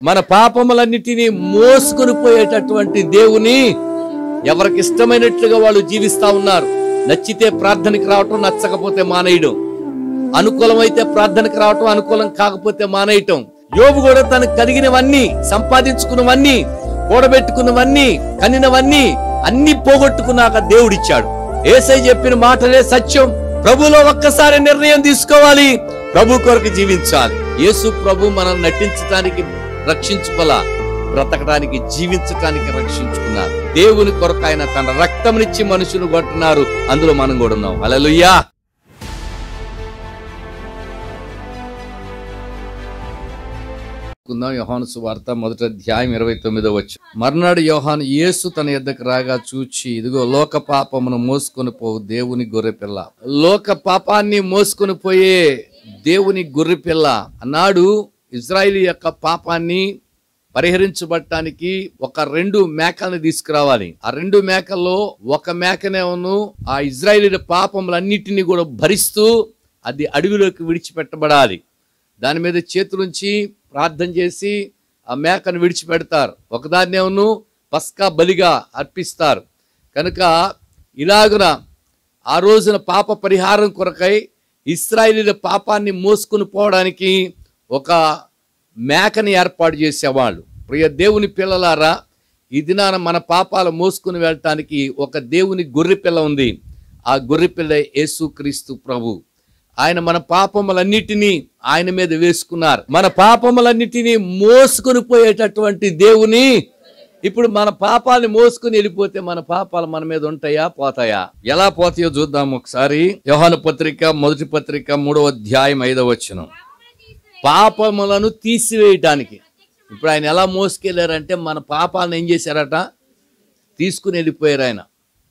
మన పాపములన్నిటినీ మోసుకొని పోయేటటువంటి దేవుని ఎవరికి ఇష్టమైనట్లుగా వాళ్ళు జీవిస్తా ఉన్నారు నచ్చితే ప్రార్థనకి రావటం నచ్చకపోతే మానేయడం అనుకూలమైతే ప్రార్థనకి రావటం అనుకూలం కాకపోతే మానేయటం యోబు కూడా తనకు కలిగినవన్నీ సంపాదించుకున్నవన్నీ కూడబెట్టుకున్నవన్నీ కనినవన్నీ అన్ని పోగొట్టుకున్నాక దేవుడిచ్చాడు ఏసై చెప్పిన మాటలే సత్యం ప్రభులో ఒక్కసారి నిర్ణయం తీసుకోవాలి ప్రభు కొరకు జీవించాలి యేసు ప్రభు మనం నటించడానికి రక్షించుకోలా బ్రతకడానికి జీవించటానికి రక్షించుకున్నారు దేవుని కొరకు ఆయన తన రక్తంనిచ్చి మనుషులు కొట్టున్నారు అందులో మనం కూడా ఉన్నాం హల్లెలూయా కుందాం యోహాను సువార్త మొదటి అధ్యాయం ఇరవై తొమ్మిదో వచ్చు మర్నాడు యోహాను యేసు తన యొద్దకు రాగా చూచి ఇదిగో లోక పాపమును మోసుకొని పోవు దేవుని గొర్రె పిల్ల లోక పాపాన్ని మోసుకొని పోయే దేవుని గొర్రె పిల్ల అన్నాడు ఇజ్రాయిల్ యొక్క పాపాన్ని పరిహరించబడటానికి ఒక రెండు మేకల్ని తీసుకురావాలి ఆ రెండు మేకల్లో ఒక మేకనేమను ఆ ఇజ్రాయిలీ పాపములన్నిటినీ కూడా భరిస్తూ అది అడవిలోకి విడిచిపెట్టబడాలి దాని మీద చేతులుంచి ప్రార్థన చేసి ఆ మేకను విడిచిపెడతారు ఒకదాన్నేమను పస్కా బలిగా అర్పిస్తారు కనుక ఇలాగున ఆ రోజున పాప పరిహారం కొరకై ఇస్రాయిలీల పాపాన్ని మోసుకుని పోవడానికి ఒక మేకని ఏర్పాటు చేసేవాళ్ళు ప్రియ దేవుని పిల్లలారా ఈ దినాన మన పాపాలు మోసుకుని వెళ్ళటానికి ఒక దేవుని గొర్రె పిల్ల ఉంది ఆ గొర్రె పిల్ల యేసుక్రీస్తు ప్రభు ఆయన మన పాపములన్నిటినీ ఆయన మీద వేసుకున్నారు మన పాపములన్నిటినీ మోసుకొని పోయేటటువంటి దేవుని ఇప్పుడు మన పాపాలని మోసుకుని వెళ్ళిపోతే మన పాపాలు మన మీద ఉంటాయా పోతాయా ఎలా పోతాయో చూద్దాం ఒకసారి యోహాను పత్రిక మొదటి పత్రిక మూడవ అధ్యాయం ఐదవ వచనం పాపములను తీసివేయటానికి ఇప్పుడు ఆయన ఎలా మోసుకెళ్ళారంటే మన పాపాలను ఏం చేశారట తీసుకుని వెళ్ళిపోయారు ఆయన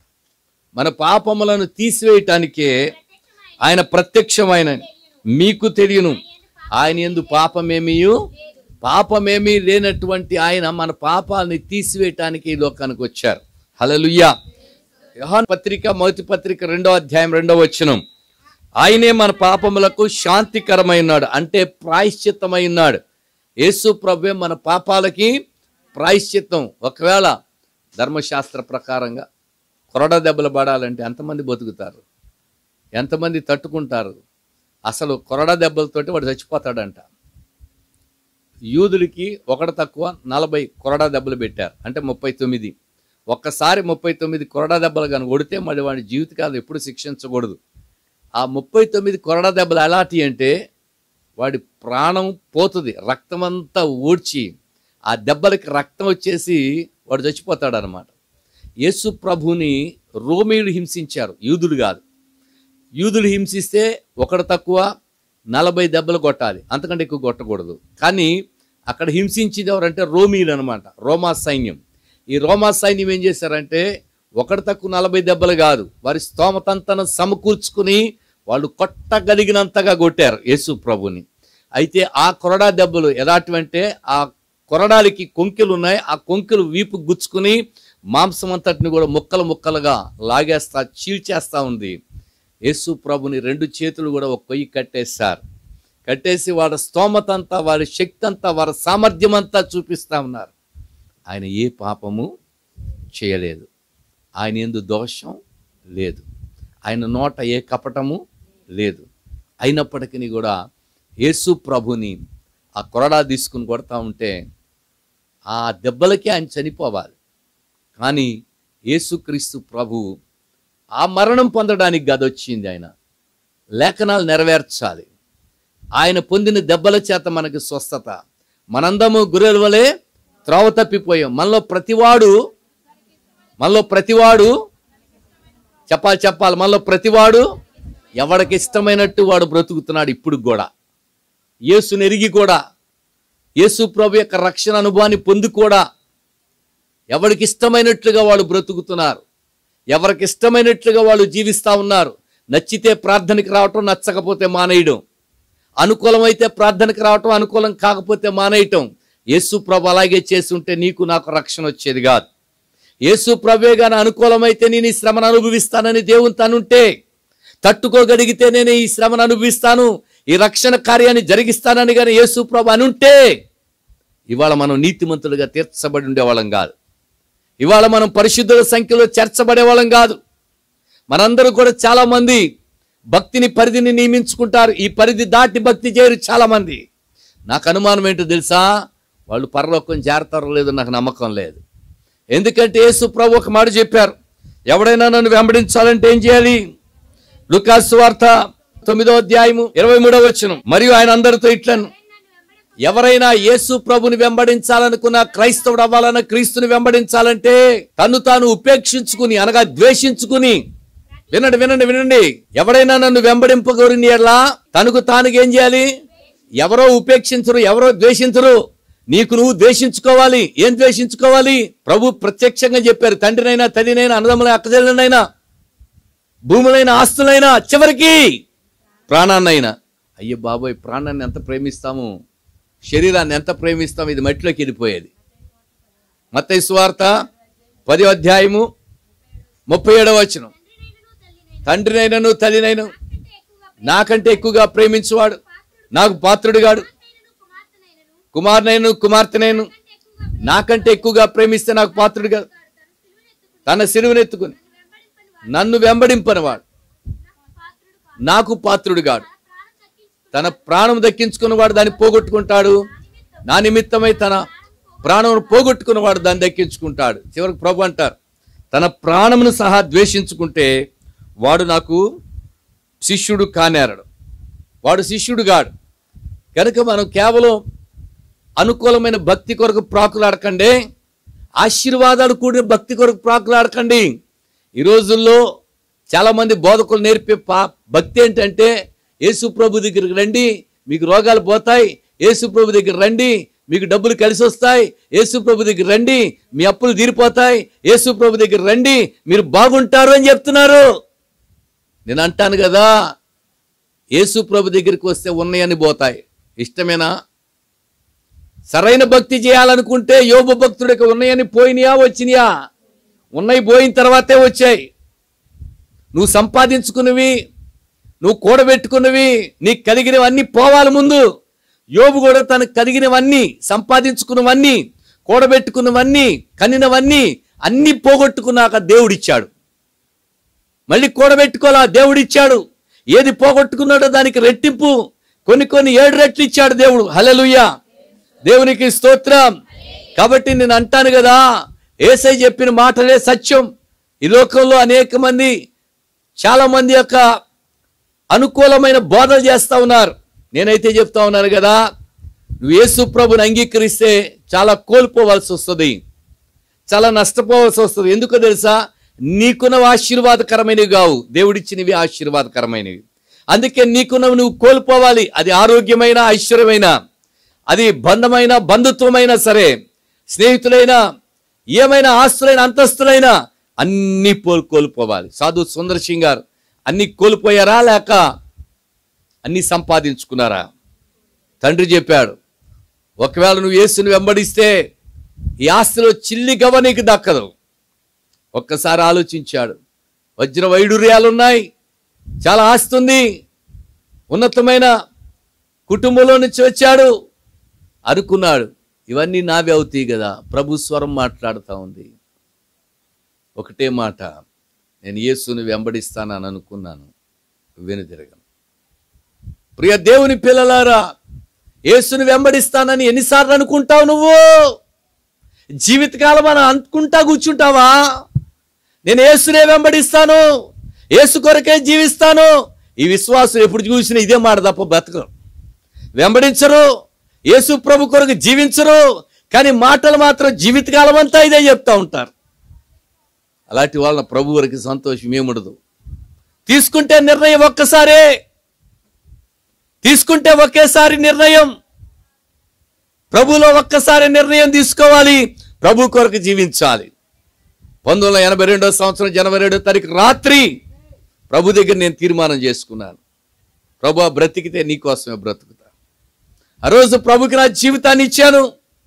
మన పాపములను తీసివేయటానికే ఆయన ప్రత్యక్షమైన మీకు తెలియను ఆయన ఎందు పాపమేమియు పాపమేమీ లేనటువంటి ఆయన మన పాపాలని తీసివేయటానికి ఈ లోకానికి వచ్చారు హలలుయ్యా యోహాన్ పత్రిక మొదటి పత్రిక రెండో అధ్యాయం రెండో వచనం ఆయనే మన పాపములకు శాంతికరమైనాడు అంటే ప్రాయశ్చిత్తమైనాడు యేసు ప్రభే మన పాపాలకి ప్రాయశ్చిత్తం ఒకవేళ ధర్మశాస్త్ర ప్రకారంగా కొరడ దెబ్బలు పడాలంటే ఎంతమంది బతుకుతారు ఎంతమంది తట్టుకుంటారు అసలు కొరడ దెబ్బలతోటి వాడు చచ్చిపోతాడంట యూదులకి ఒకటి తక్కువ నలభై కొరడా దెబ్బలు పెట్టారు అంటే ముప్పై తొమ్మిది ఒక్కసారి ముప్పై తొమ్మిది కొరడా దెబ్బలు కానీ కొడితే మళ్ళీ వాడి జీవితకాలం ఎప్పుడు శిక్షించకూడదు ఆ ముప్పై తొమ్మిది కొరడా దెబ్బలు ఎలాంటి అంటే వాడి ప్రాణం పోతుంది రక్తమంతా ఊడ్చి ఆ దెబ్బలకి రక్తం వచ్చేసి వాడు చచ్చిపోతాడు అనమాట యేసు ప్రభుని రోమీయులు హింసించారు యూదులు కాదు యూదులు హింసిస్తే ఒకటి తక్కువ నలభై దెబ్బలు కొట్టాలి అంతకంటే ఎక్కువ కొట్టకూడదు కానీ అక్కడ హింసించింది ఎవరంటే రోమీలు అనమాట రోమా సైన్యం ఈ రోమా సైన్యం ఏం చేశారంటే ఒకటి తక్కువ నలభై దెబ్బలు కాదు వారి స్తోమతంతను సమకూర్చుకుని వాళ్ళు కొట్టగలిగినంతగా కొట్టారు యేసు ప్రభుని అయితే ఆ కొరడా దెబ్బలు ఎలాంటివంటే ఆ కొరడాలకి కొంకెలు ఉన్నాయి ఆ కొంకెలు వీపు గుచ్చుకుని మాంసం అంతటిని కూడా ముక్కలు ముక్కలుగా లాగేస్తా చీల్చేస్తా ఉంది యేసు ప్రభుని రెండు చేతులు కూడా ఒక కొయ్యి కట్టేశారు కట్టేసి వాడి స్తోమత అంతా వాడి శక్తి అంతా వారి సామర్థ్యం అంతా చూపిస్తా ఉన్నారు ఆయన ఏ పాపము చేయలేదు ఆయన ఎందు దోషం లేదు ఆయన నోట ఏ కపటము లేదు అయినప్పటికీ కూడా యేసు ప్రభుని ఆ కొరడా తీసుకుని కొడతా ఉంటే ఆ దెబ్బలకి ఆయన చనిపోవాలి కానీ యేసుక్రీస్తు ప్రభు ఆ మరణం పొందడానికి గదొచ్చింది ఆయన లేఖనాలు నెరవేర్చాలి ఆయన పొందిన దెబ్బల చేత మనకి స్వస్థత మనందము గుర్రెల వలె త్రోవ తప్పిపోయాం మనలో ప్రతివాడు మనలో ప్రతివాడు చెప్పాలి చెప్పాలి మనలో ప్రతివాడు ఎవడికి ఇష్టమైనట్టు వాడు బ్రతుకుతున్నాడు ఇప్పుడు కూడా యేసుని ఎరిగి కూడా యేసు ప్రభు యొక్క రక్షణ అనుభవాన్ని పొంది కూడా ఎవరికి ఇష్టమైనట్లుగా వాళ్ళు బ్రతుకుతున్నారు ఎవరికి ఇష్టమైనట్లుగా వాళ్ళు జీవిస్తూ ఉన్నారు నచ్చితే ప్రార్థనకి రావటం నచ్చకపోతే మానేయడం అనుకూలమైతే ప్రార్థనకి రావటం అనుకూలం కాకపోతే మానేయటం యేసు ప్రభు అలాగే చేసి ఉంటే నీకు నాకు రక్షణ వచ్చేది కాదు యేసు ప్రభే గాని అనుకూలమైతే నేను ఈ శ్రమను అనుభవిస్తానని దేవుని తనుంటే తట్టుకోగలిగితే నేను ఈ శ్రమను అనుభవిస్తాను ఈ రక్షణ కార్యాన్ని జరిగిస్తానని కానీ యేసు ప్రభు అనుంటే ఇవాళ మనం నీతిమంతులుగా తీర్చబడి ఉండేవాళ్ళం కాదు ఇవాళ మనం పరిశుద్ధుల సంఖ్యలో చేర్చబడే వాళ్ళం కాదు మనందరూ కూడా చాలా మంది భక్తిని పరిధిని నియమించుకుంటారు ఈ పరిధి దాటి భక్తి చేయరు చాలా మంది నాకు అనుమానం ఏంటో తెలుసా వాళ్ళు పరలోకం చేరతారో లేదో నాకు నమ్మకం లేదు ఎందుకంటే యేసు ప్రభు ఒక మాట చెప్పారు ఎవడైనా నన్ను వెంబడించాలంటే ఏం చేయాలి లుకాసు వార్త తొమ్మిదో అధ్యాయము ఇరవై మూడవ వచనం మరియు ఆయన అందరితో ఇట్లను ఎవరైనా యేసు ప్రభుని వెంబడించాలనుకున్న క్రైస్తవుడు అవ్వాలన్న క్రీస్తుని వెంబడించాలంటే తను తాను ఉపేక్షించుకుని అనగా ద్వేషించుకుని వినండి వినండి వినండి ఎవడైనా నన్ను వెంబడింపగోరిని ఎట్లా తనకు తానుగా ఏం చేయాలి ఎవరో ఉపేక్షించరు ఎవరో ద్వేషించరు నీకు నువ్వు ద్వేషించుకోవాలి ఏం ద్వేషించుకోవాలి ప్రభు ప్రత్యక్షంగా చెప్పారు తండ్రినైనా తల్లినైనా అన్నదమ్ముల అక్కజల్లనైనా భూములైన ఆస్తులైనా చివరికి ప్రాణాన్నైనా అయ్యో బాబోయ్ ప్రాణాన్ని ఎంత ప్రేమిస్తాము శరీరాన్ని ఎంత ప్రేమిస్తాము ఇది మట్టిలోకి వెళ్ళిపోయేది మత్తయి సువార్త పది అధ్యాయము ముప్పై ఏడవ వచనం తండ్రినైనను తల్లినైను నాకంటే ఎక్కువగా ప్రేమించువాడు నాకు పాత్రుడుగాడు కుమారునైను కుమార్తెనైను నాకంటే ఎక్కువగా ప్రేమిస్తే నాకు పాత్రుడు కాదు తన సిలువనెత్తుకుని నన్ను వెంబడింపనివాడు నాకు పాత్రుడుగాడు తన ప్రాణం దక్కించుకున్నవాడు దాన్ని పోగొట్టుకుంటాడు నా నిమిత్తమై తన ప్రాణం పోగొట్టుకున్నవాడు దాన్ని దక్కించుకుంటాడు చివరికి ప్రభు అంటారు తన ప్రాణమును సహా ద్వేషించుకుంటే వాడు నాకు శిష్యుడు కానేరడు వాడు శిష్యుడు గాడు కనుక మనం కేవలం అనుకూలమైన భక్తి కొరకు ప్రాకులాడకండి ఆశీర్వాదాలు కూడిన భక్తి కొరకు ప్రాకులాడకండి ఈ రోజుల్లో చాలామంది బోధకులు నేర్పే పా భక్తి ఏంటంటే యేసు ప్రభు దగ్గరికి రండి మీకు రోగాలు పోతాయి యేసు ప్రభు దగ్గర రండి మీకు డబ్బులు కలిసి వస్తాయి యేసు ప్రభు దగ్గర రండి మీ అప్పులు తీరిపోతాయి యేసు ప్రభు దగ్గర రండి మీరు బాగుంటారు అని చెప్తున్నారు నేను అంటాను కదా యేసు ప్రభు దగ్గరికి వస్తే ఉన్నాయని పోతాయి ఇష్టమేనా సరైన భక్తి చేయాలనుకుంటే యోబు భక్తుడికి ఉన్నాయని పోయినాయా వచ్చినాయా ఉన్నాయి పోయిన తర్వాతే వచ్చాయి నువ్వు సంపాదించుకున్నవి నువ్వు కూడబెట్టుకున్నవి నీకు కలిగినవన్నీ పోవాలి ముందు యోబు కూడా తనకు కలిగినవన్నీ సంపాదించుకున్నవన్నీ కూడబెట్టుకున్నవన్నీ కనినవన్నీ అన్నీ పోగొట్టుకున్నాక దేవుడిచ్చాడు మళ్ళీ కూడబెట్టుకోవాలా దేవుడిచ్చాడు ఏది పోగొట్టుకున్నాడో దానికి రెట్టింపు కొన్ని కొన్ని ఏడు రెట్లు ఇచ్చాడు దేవుడు హల్లెలూయా దేవునికి స్తోత్రం కాబట్టి నేను అంటాను కదా ఏసై చెప్పిన మాటలే సత్యం ఈ లోకంలో అనేక మంది చాలా మంది యొక్క అనుకూలమైన బోధలు చేస్తా ఉన్నారు నేనైతే చెప్తా ఉన్నాను కదా నువ్వు యేసు ప్రభుని అంగీకరిస్తే చాలా కోల్పోవాల్సి వస్తుంది చాలా నష్టపోవాల్సి వస్తుంది ఎందుకో తెలుసా నీకున్నవి ఆశీర్వాదకరమైనవి కావు దేవుడిచ్చినవి ఆశీర్వాదకరమైనవి అందుకే నీకున్నవి నువ్వు కోల్పోవాలి అది ఆరోగ్యమైన ఐశ్వర్యమైన అది బంధమైన బంధుత్వమైనా సరే స్నేహితులైనా ఏమైనా ఆస్తులైన అంతస్తులైనా అన్ని పోల్ కోల్పోవాలి సాధు సుందర్ సింగ్ గారు అన్ని కోల్పోయారా లేక అన్ని సంపాదించుకున్నారా తండ్రి చెప్పాడు ఒకవేళ నువ్వు యేసుని వెంబడిస్తే ఈ ఆస్తిలో చిల్లి గవ నీకు దక్కదు ఒక్కసారి ఆలోచించాడు వజ్ర వైడూర్యాలున్నాయి చాలా ఆస్తి ఉంది ఉన్నతమైన కుటుంబంలో నుంచి వచ్చాడు అనుకున్నాడు ఇవన్నీ నావే అవుతాయి కదా ప్రభు స్వరం మాట్లాడుతూ ఉంది ఒకటే మాట నేను యేసుని వెంబడిస్తానని అనుకున్నాను వెనుదిరగను ప్రియ దేవుని పిల్లలారా యేసుని వెంబడిస్తానని ఎన్నిసార్లు అనుకుంటావు నువ్వు జీవితకాలం మనం అనుకుంటా కూర్చుంటావా నేను యేసునే వెంబడిస్తాను యేసు కొరకే జీవిస్తాను ఈ విశ్వాసం ఎప్పుడు చూసినా ఇదే మాట తప్ప బ్రతకరు వెంబడించరు యేసు ప్రభు కొరకు జీవించరు కానీ మాటలు మాత్రం జీవితకాలం అంతా ఇదే చెప్తా ఉంటారు అలాంటి వాళ్ళ ప్రభు వరకు సంతోషం ఏముండదు తీసుకుంటే నిర్ణయం ఒక్కసారే తీసుకుంటే ఒకేసారి నిర్ణయం ప్రభులో ఒక్కసారి నిర్ణయం తీసుకోవాలి ప్రభు కొరకు జీవించాలి పంతొమ్మిది వందల ఎనభై రెండో సంవత్సరం జనవరి రెండో తారీఖు రాత్రి ప్రభు దగ్గర నేను తీర్మానం చేసుకున్నాను ప్రభు బ్రతికితే నీకోసమే బ్రతుకుతా ఆ రోజు ప్రభుకి నా జీవితాన్ని ఇచ్చాను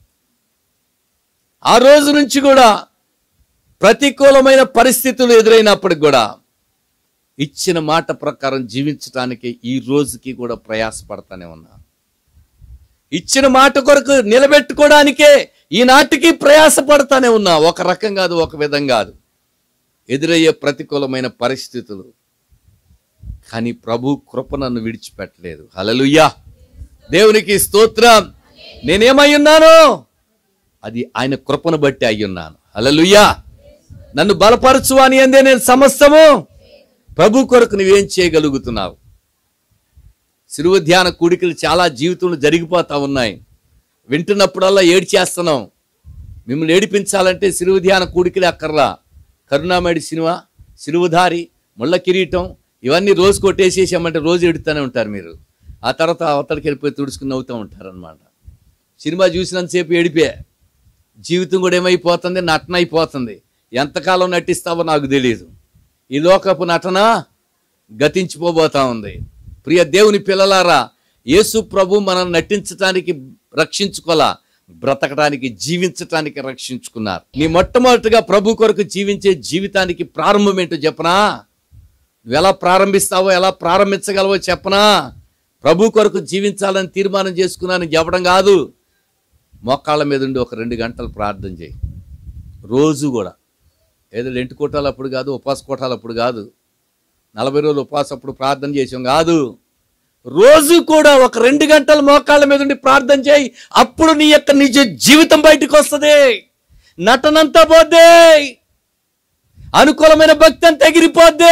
ఆ రోజు నుంచి కూడా ప్రతికూలమైన పరిస్థితులు ఎదురైనప్పటికి కూడా ఇచ్చిన మాట ప్రకారం జీవించడానికి ఈ రోజుకి కూడా ప్రయాసపడతానే ఉన్నా ఇచ్చిన మాట కొరకు నిలబెట్టుకోవడానికే ఈనాటికి ప్రయాసపడతానే ఉన్నా ఒక రకం కాదు ఒక విధం కాదు ఎదురయ్యే ప్రతికూలమైన పరిస్థితులు కానీ ప్రభు కృప నన్ను విడిచిపెట్టలేదు హలలుయ్యా దేవునికి స్తోత్రం నేనేమై ఉన్నాను అది ఆయన కృపను బట్టి అయ్యున్నాను హలలుయ్యా నన్ను బలపరచు అని అందే నేను సమస్తము ప్రభు కొరకు నువ్వేం చేయగలుగుతున్నావు శిలువ ధ్యాన కూడికలు చాలా జీవితంలో జరిగిపోతా ఉన్నాయి వింటున్నప్పుడల్లా ఏడ్చేస్తున్నాం మిమ్మల్ని ఏడిపించాలంటే శిలువ ధ్యాన కూడికలే అక్కర్లా కరుణామేడి సినిమా సిలువధారి ముళ్ళ కిరీటం ఇవన్నీ రోజు కొట్టేసేసామంటే రోజు ఎడుతూనే ఉంటారు మీరు ఆ తర్వాత అవతలకి వెళ్ళిపోయి తుడుచుకుని నవ్వుతూ ఉంటారు అనమాట సినిమా చూసినంతసేపు ఏడిపే జీవితం కూడా ఏమైపోతుంది నటన అయిపోతుంది ఎంతకాలం నటిస్తావో నాకు తెలియదు ఈ లోకపు నటన గతించిపోబోతా ఉంది ప్రియ దేవుని పిల్లలారా యేసు ప్రభు మనం నటించటానికి రక్షించుకోలా బ్రతకడానికి జీవించటానికి రక్షించుకున్నారు నీ మొట్టమొదటిగా ప్రభు కొరకు జీవించే జీవితానికి ప్రారంభం ఏంటో చెప్పనా నువ్వు ఎలా ప్రారంభిస్తావో ఎలా ప్రారంభించగలవో చెప్పనా ప్రభు కొరకు జీవించాలని తీర్మానం చేసుకున్నాను చెప్పడం కాదు మోకాళ్ళ మీద ఉండి ఒక రెండు గంటలు ప్రార్థన చేయి రోజు కూడా ఏదో లెంటి కోటాలు అప్పుడు కాదు ఉపవాస కోటాలు అప్పుడు కాదు నలభై రోజులు ఉపవాసం అప్పుడు ప్రార్థన చేసాం కాదు రోజు కూడా ఒక రెండు గంటలు మోకాళ్ళ మీద ఉండి ప్రార్థన చేయి అప్పుడు నీ యొక్క నిజ జీవితం బయటకు వస్తుంది నటనంతా పోద్ది అనుకూలమైన భక్తి అంతా ఎగిరిపోద్ది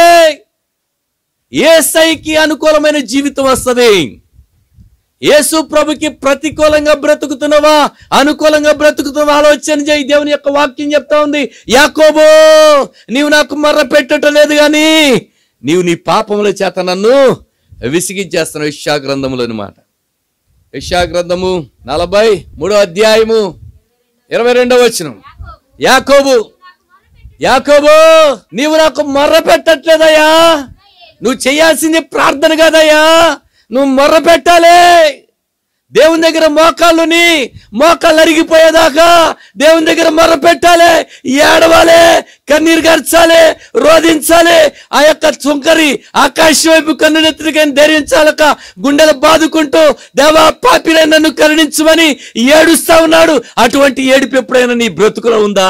ఏసైకి అనుకూలమైన జీవితం వస్తుంది యేసు ప్రభుకి ప్రతికూలంగా బ్రతుకుతున్నావా అనుకూలంగా బ్రతుకుతున్నావా ఆలోచన చేయి దేవుని యొక్క వాక్యం చెప్తా ఉంది యాకోబో నీవు నాకు మర్ర పెట్టటం లేదు కానీ నీవు నీ పాపముల చేత నన్ను విసిగించేస్తున్నావు ఇషా గ్రంథములు అనమాట ఇషా గ్రంథము నలభై మూడో అధ్యాయము ఇరవై రెండవ వచనం యాకోబు యాకోబు నీవు నాకు మొర్ర పెట్టట్లేదయ్యా నువ్వు చేయాల్సింది ప్రార్థన కదయ్యా నువ్వు మొర్ర పెట్టాలి దేవుని దగ్గర మోకాళ్ళుని మోకాళ్ళు అరిగిపోయేదాకా దేవుని దగ్గర మొర్ర పెట్టాలి ఏడవాలి కన్నీరు గర్చాలి రోధించాలి ఆ యొక్క చుంకరి ఆకాశం వైపు కన్నునెత్తుడికని ధరించాలక గుండెలు బాదుకుంటూ దేవా పాపిలే నన్ను కరుణించమని ఏడుస్తా ఉన్నాడు అటువంటి ఏడుపు ఎప్పుడైనా నీ బ్రతుకులో ఉందా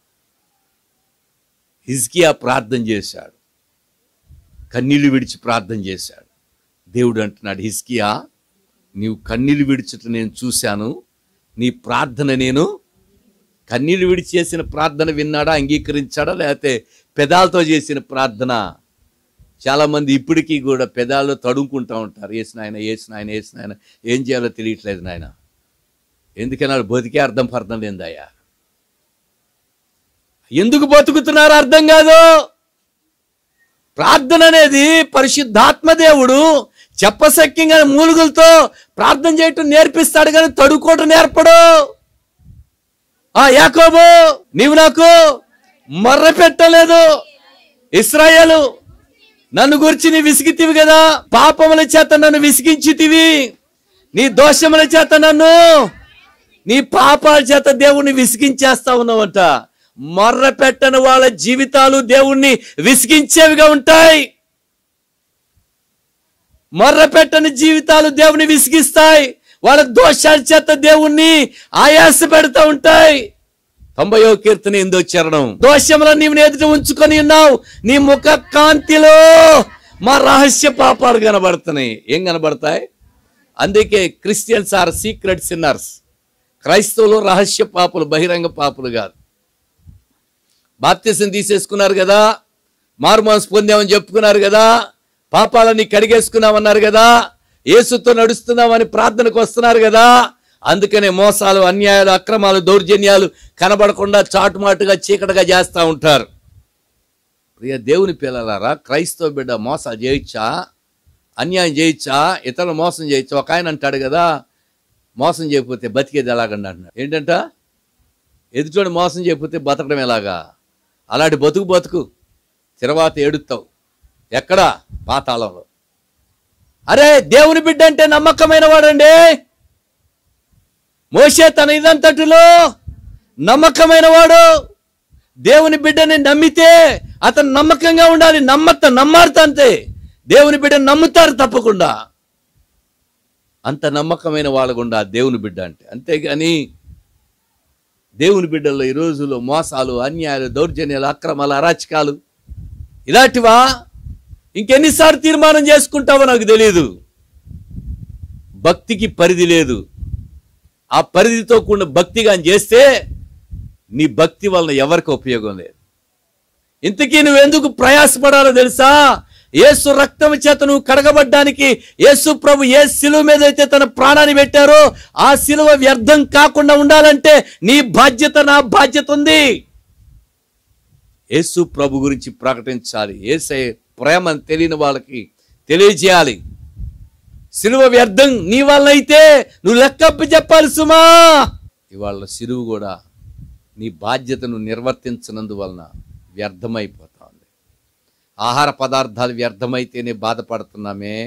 హిజ్కియా ప్రార్థన చేశాడు కన్నీళ్లు విడిచి ప్రార్థన చేశాడు దేవుడు అంటున్నాడు హిస్కియా నీవు కన్నీళ్లు విడిచుట నేను చూశాను నీ ప్రార్థన నేను కన్నీళ్లు విడిచి చేసిన ప్రార్థన విన్నాడా అంగీకరించాడా లేకపోతే పెదాలతో చేసిన ప్రార్థన చాలామంది ఇప్పటికీ కూడా పెదాల్లో తడుముకుంటూ ఉంటారు ఏసు నాయన ఏసు నాయన ఏసు నాయన ఏం చేయాలో తెలియట్లేదు నాయన ఎందుకన్నాడు బతికే అర్థం పర్థం లేదయ్యా ఎందుకు బతుకుతున్నారో అర్థం కాదు ప్రార్థన అనేది పరిశుద్ధాత్మ దేవుడు చెప్పశక్యంగా మూలుగులతో ప్రార్థన చేయటం నేర్పిస్తాడు కానీ తడుకోవటం నేర్పడు ఆ యాకోబు నీవు నాకు మర్ర పెట్టలేదు ఇస్రాయేలు నన్ను గురించి నీ విసిగితివి కదా పాపముల చేత నన్ను విసిగించితివి నీ దోషముల చేత నన్ను నీ పాపాల చేత దేవుణ్ణి విసిగించేస్తా ఉన్నావంట మర్ర పెట్టని వాళ్ళ జీవితాలు దేవుణ్ణి విసిగించేవిగా ఉంటాయి మర్ర పెట్టని జీవితాలు దేవుని విసిగిస్తాయి వాళ్ళ దోషాల చేత దేవుణ్ణి ఆయాస పెడతా ఉంటాయి తొంభయో కీర్తన ఎందో చరణం దోషములను నీవు ఎదుట ఉంచుకొని ఉన్నావు నీ ముఖ కాంతిలో మా రహస్య పాపాలు కనబడుతున్నాయి ఏం కనబడతాయి అందుకే క్రిస్టియన్స్ ఆర్ సీక్రెట్ సిన్నర్స్ క్రైస్తవులు రహస్య పాపులు బహిరంగ పాపులు కాదు బాప్తిసం తీసేసుకున్నారు కదా మారుమాన్స్ పొందామని చెప్పుకున్నారు కదా పాపాలని కడిగేసుకున్నామన్నారు కదా యేసుతో నడుస్తున్నామని ప్రార్థనకు వస్తున్నారు కదా అందుకనే మోసాలు అన్యాయాలు అక్రమాలు దౌర్జన్యాలు కనబడకుండా చాటుమాటుగా చీకటిగా చేస్తూ ఉంటారు ప్రియ దేవుని పిల్లలారా క్రైస్తవ బిడ్డ మోసాలు చేయొచ్చా అన్యాయం చేయొచ్చా ఇతరులు మోసం చేయొచ్చా ఒక ఆయన అంటాడు కదా మోసం చేయకపోతే బతికేది ఎలాగండి అంటున్నాడు ఏంటంట ఎదుటోడు మోసం చేయకపోతే బతకడం ఎలాగా అలాంటి బతుకు బతుకు తర్వాత ఏడుస్తావు ఎక్కడ పాతాళంలో అరే దేవుని బిడ్డ అంటే నమ్మకమైన వాడండి మోసే తన ఇదంతటిలో నమ్మకమైన వాడు దేవుని బిడ్డని నమ్మితే అతను నమ్మకంగా ఉండాలి నమ్మత నమ్మారు అంతే దేవుని బిడ్డని నమ్ముతారు తప్పకుండా అంత నమ్మకమైన వాళ్ళ గుండా దేవుని బిడ్డ అంటే అంతేగాని దేవుని బిడ్డల్లో ఈ రోజుల్లో మోసాలు అన్యాయాలు దౌర్జన్యాలు అక్రమాలు అరాచకాలు ఇలాంటివా ఇంకెన్నిసార్లు తీర్మానం చేసుకుంటావో నాకు తెలియదు భక్తికి పరిధి లేదు ఆ పరిధితో కూడిన భక్తిగా చేస్తే నీ భక్తి వలన ఎవరికి ఉపయోగం లేదు ఇంతకీ నువ్వెందుకు ప్రయాసపడాలో తెలుసా యేసు రక్తం చేత నువ్వు కడగబడ్డానికి యేసు ప్రభు ఏ శిలువ మీద అయితే తన ప్రాణాన్ని పెట్టారో ఆ శిలువ వ్యర్థం కాకుండా ఉండాలంటే నీ బాధ్యత నా బాధ్యత ఉంది యేసు ప్రభు గురించి ప్రకటించాలి ఏసే ప్రేమను తెలియని వాళ్ళకి తెలియజేయాలి సిలువ వ్యర్థం నీ వల్ల అయితే నువ్వు లెక్కప్పి చెప్పాలి సుమా ఇవాళ సిలువ కూడా నీ బాధ్యతను నిర్వర్తించనందువలన వ్యర్థమైపోతా ఉంది ఆహార పదార్థాలు వ్యర్థమైతేనే బాధపడుతున్నామే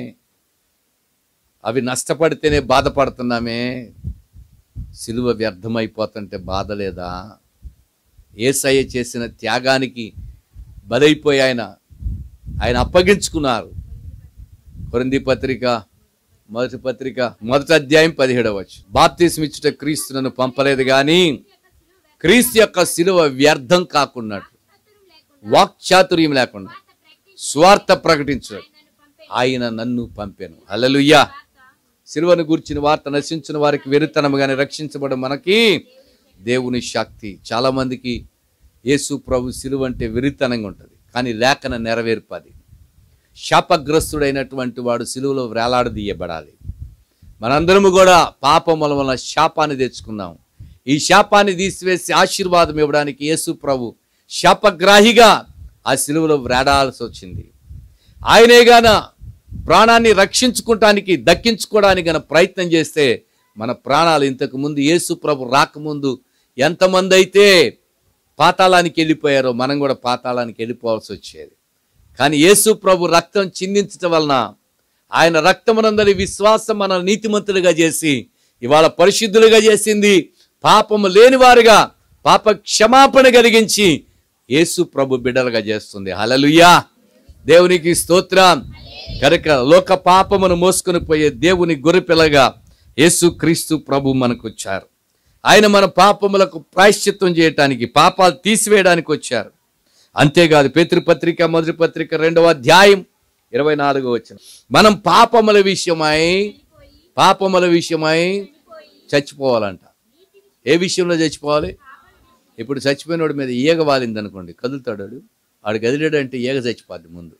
అవి నష్టపడితేనే బాధపడుతున్నామే సిలువ వ్యర్థమైపోతుంటే బాధ లేదా ఏసయ్య చేసిన త్యాగానికి బలైపోయి ఆయన ఆయన అప్పగించుకున్నారు కొరింది పత్రిక మొదటి పత్రిక మొదటి అధ్యాయం పదిహేడవ వచ్చు బాప్తీసం ఇచ్చుట క్రీస్తు నన్ను పంపలేదు కానీ క్రీస్తు యొక్క శిలువ వ్యర్థం కాకున్నట్లు వాక్చాతుర్యం లేకుండా స్వార్థ ప్రకటించు ఆయన నన్ను పంపాను హల్లెలూయా శిలువను గూర్చిన వార్త నశించిన వారికి వెరుతనముగానే రక్షించబడ మనకి దేవుని శక్తి చాలా మందికి యేసు ప్రభు శిలువ అంటే వెరితనంగా ఉంటుంది కానీ లేఖన నెరవేర్పది శాపగ్రస్తుడైనటువంటి వాడు సిలువలో వేలాడదీయబడాలి మనందరము కూడా పాపముల వలన శాపాన్ని తెచ్చుకున్నాం ఈ శాపాన్ని తీసివేసి ఆశీర్వాదం ఇవ్వడానికి యేసు ప్రభు శాపగ్రాహిగా ఆ సిలువలో వేడాల్సి వచ్చింది ఆయనే గాన ప్రాణాన్ని రక్షించుకోవటానికి దక్కించుకోవడానికి గన ప్రయత్నం చేస్తే మన ప్రాణాలు ఇంతకు ముందు యేసు ప్రభు రాకముందు ఎంతమంది అయితే పాతాళానికి వెళ్ళిపోయారో మనం కూడా పాతాళానికి వెళ్ళిపోవాల్సి వచ్చేది కానీ యేసు ప్రభు రక్తం చిందించటం వలన ఆయన రక్తమునందరి విశ్వాసం మన నీతిమంతులుగా చేసి ఇవాళ పరిశుద్ధులుగా చేసింది పాపము లేనివారుగా పాప క్షమాపణ కలిగించి యేసు ప్రభు బిడ్డలుగా చేస్తుంది హలలుయా దేవునికి స్తోత్రం కనుక లోక పాపమును మోసుకొని పోయే దేవుని గొర్రెపిల్లగా యేసు క్రీస్తు ప్రభు మనకు వచ్చారు ఆయన మన పాపములకు ప్రాయశ్చిత్తం చేయటానికి పాపాలు తీసివేయడానికి వచ్చారు అంతేకాదు పేతృపత్రిక మొదటి పత్రిక రెండవ అధ్యాయం ఇరవై నాలుగో వచ్చిన మనం పాపముల విషయమై పాపముల విషయమై చచ్చిపోవాలంట ఏ విషయంలో చచ్చిపోవాలి ఇప్పుడు చచ్చిపోయినోడి మీద ఈగ వాలింది అనుకోండి కదులుతాడు వాడు. వాడు కదిలాడంటే ఈగ చచ్చిపోద్ది ముందు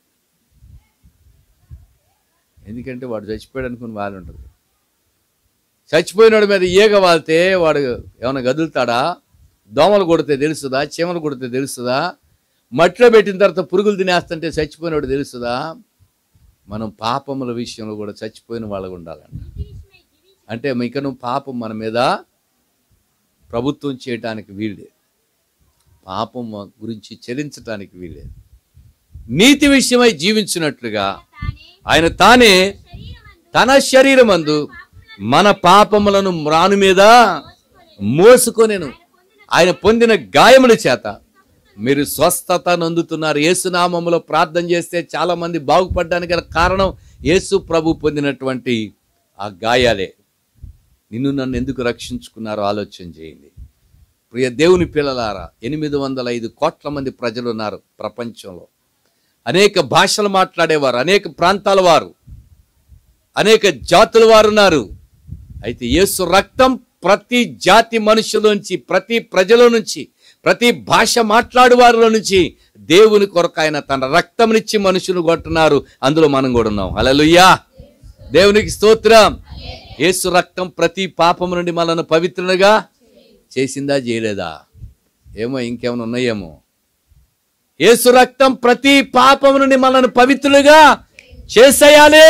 ఎందుకంటే వాడు చచ్చిపోయాడు అనుకుని వాలి ఉంటుంది చచ్చిపోయినోడి మీద ఈగ వాలితే వాడు ఏమైనా కదులుతాడా దోమలు కొడితే తెలుస్తుందా చీమలు కొడితే తెలుస్తుందా మట్టిలో పెట్టిన తర్వాత పురుగులు తినేస్తుంటే చచ్చిపోయినోడు తెలుస్తుందా మనం పాపముల విషయంలో కూడా చచ్చిపోయిన వాళ్ళగా ఉండాలంట అంటే ఇక నువ్వు పాపం మన మీద ప్రభుత్వం చేయటానికి వీల్లేదు పాపం గురించి చెల్లించటానికి వీల్లేదు నీతి విషయమై జీవించినట్లుగా ఆయన తానే తన శరీరమందు మన పాపములను మ్రాను మీద మోసుకొనెను ఆయన పొందిన గాయముల చేత మీరు స్వస్థత నొందుతున్నారు యేసునామములో ప్రార్థన చేస్తే చాలా మంది బాగుపడడానికి గల కారణం యేసు ప్రభు పొందినటువంటి ఆ గాయాలే నిన్ను నన్ను ఎందుకు రక్షించుకున్నారో ఆలోచన చేయండి ప్రియ దేవుని పిల్లలారా ఎనిమిది వందల ఐదు కోట్ల మంది ప్రజలు ఉన్నారు ప్రపంచంలో అనేక భాషలు మాట్లాడేవారు అనేక ప్రాంతాల వారు అనేక జాతుల వారు ఉన్నారు అయితే యేసు రక్తం ప్రతి జాతి మనుషుల నుంచి ప్రతి ప్రజల నుంచి ప్రతి భాష మాట్లాడు వారిలో నుంచి దేవుని కొరకు ఆయన తన రక్తంనిచ్చి మనుషులు కొట్టున్నారు అందులో మనం కూడా ఉన్నాం హల్లెలూయా దేవునికి స్తోత్రం యేసు రక్తం ప్రతి పాపము నుండి మనల్ని పవిత్రులుగా చేసిందా చేయలేదా ఏమో ఇంకేమైనా ఉన్నాయేమో యేసు రక్తం ప్రతి పాపము నుండి మనల్ని పవిత్రులుగా చేసేయాలి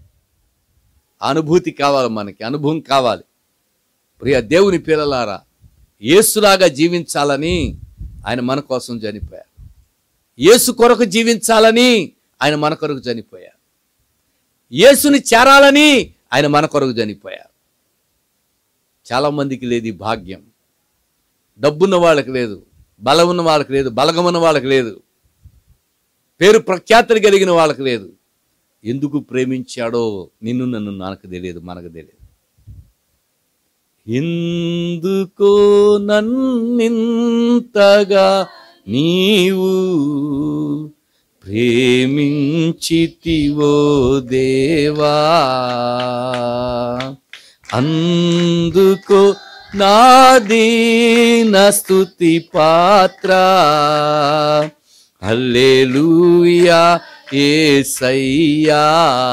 అనుభూతి కావాలి మనకి అనుభవం కావాలి ప్రియ దేవుని పిల్లలారా యేసులాగా జీవించాలని ఆయన మన కోసం చనిపోయారు యేసు కొరకు జీవించాలని ఆయన మన కొరకు చనిపోయారు యేసుని చేరాలని ఆయన మన కొరకు చనిపోయారు చాలా మందికి లేదు ఈ భాగ్యం డబ్బున్న వాళ్ళకి లేదు బలం ఉన్న వాళ్ళకి లేదు బలగం ఉన్న వాళ్ళకి లేదు పేరు ప్రఖ్యాతులు కలిగిన వాళ్ళకి లేదు ఎందుకు ప్రేమించాడో నిన్ను నన్ను నాకు తెలియదు మనకు తెలియదు ఎందుకో నన్నింతగా నీవు ప్రేమించితివో దేవా అందుకో నాదీన స్తుతి పాత్ర హల్లెలూయా ఏసయ్యా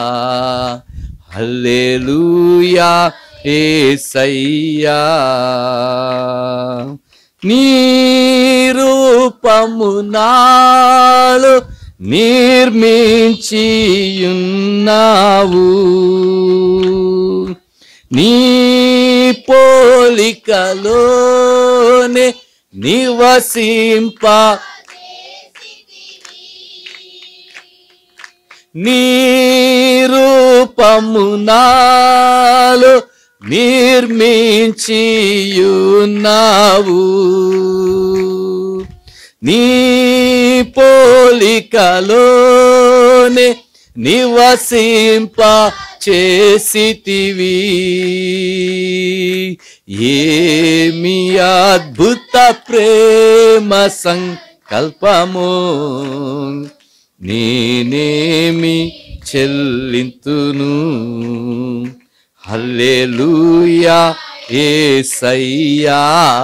హల్లెలూయా ఏసయ్యా నీ రూపము నాలో నిర్మించియున్నావు నీ పోలికలోనే నివసింప నీ రూపము నాలో నిర్మించియున్నావు నీ పోలికలోనే నివసింప చేసితివి ఏమి అద్భుత ప్రేమ సంకల్పము నేనేమి చెల్లింతును హల్లెలూయా ఏసయ్యా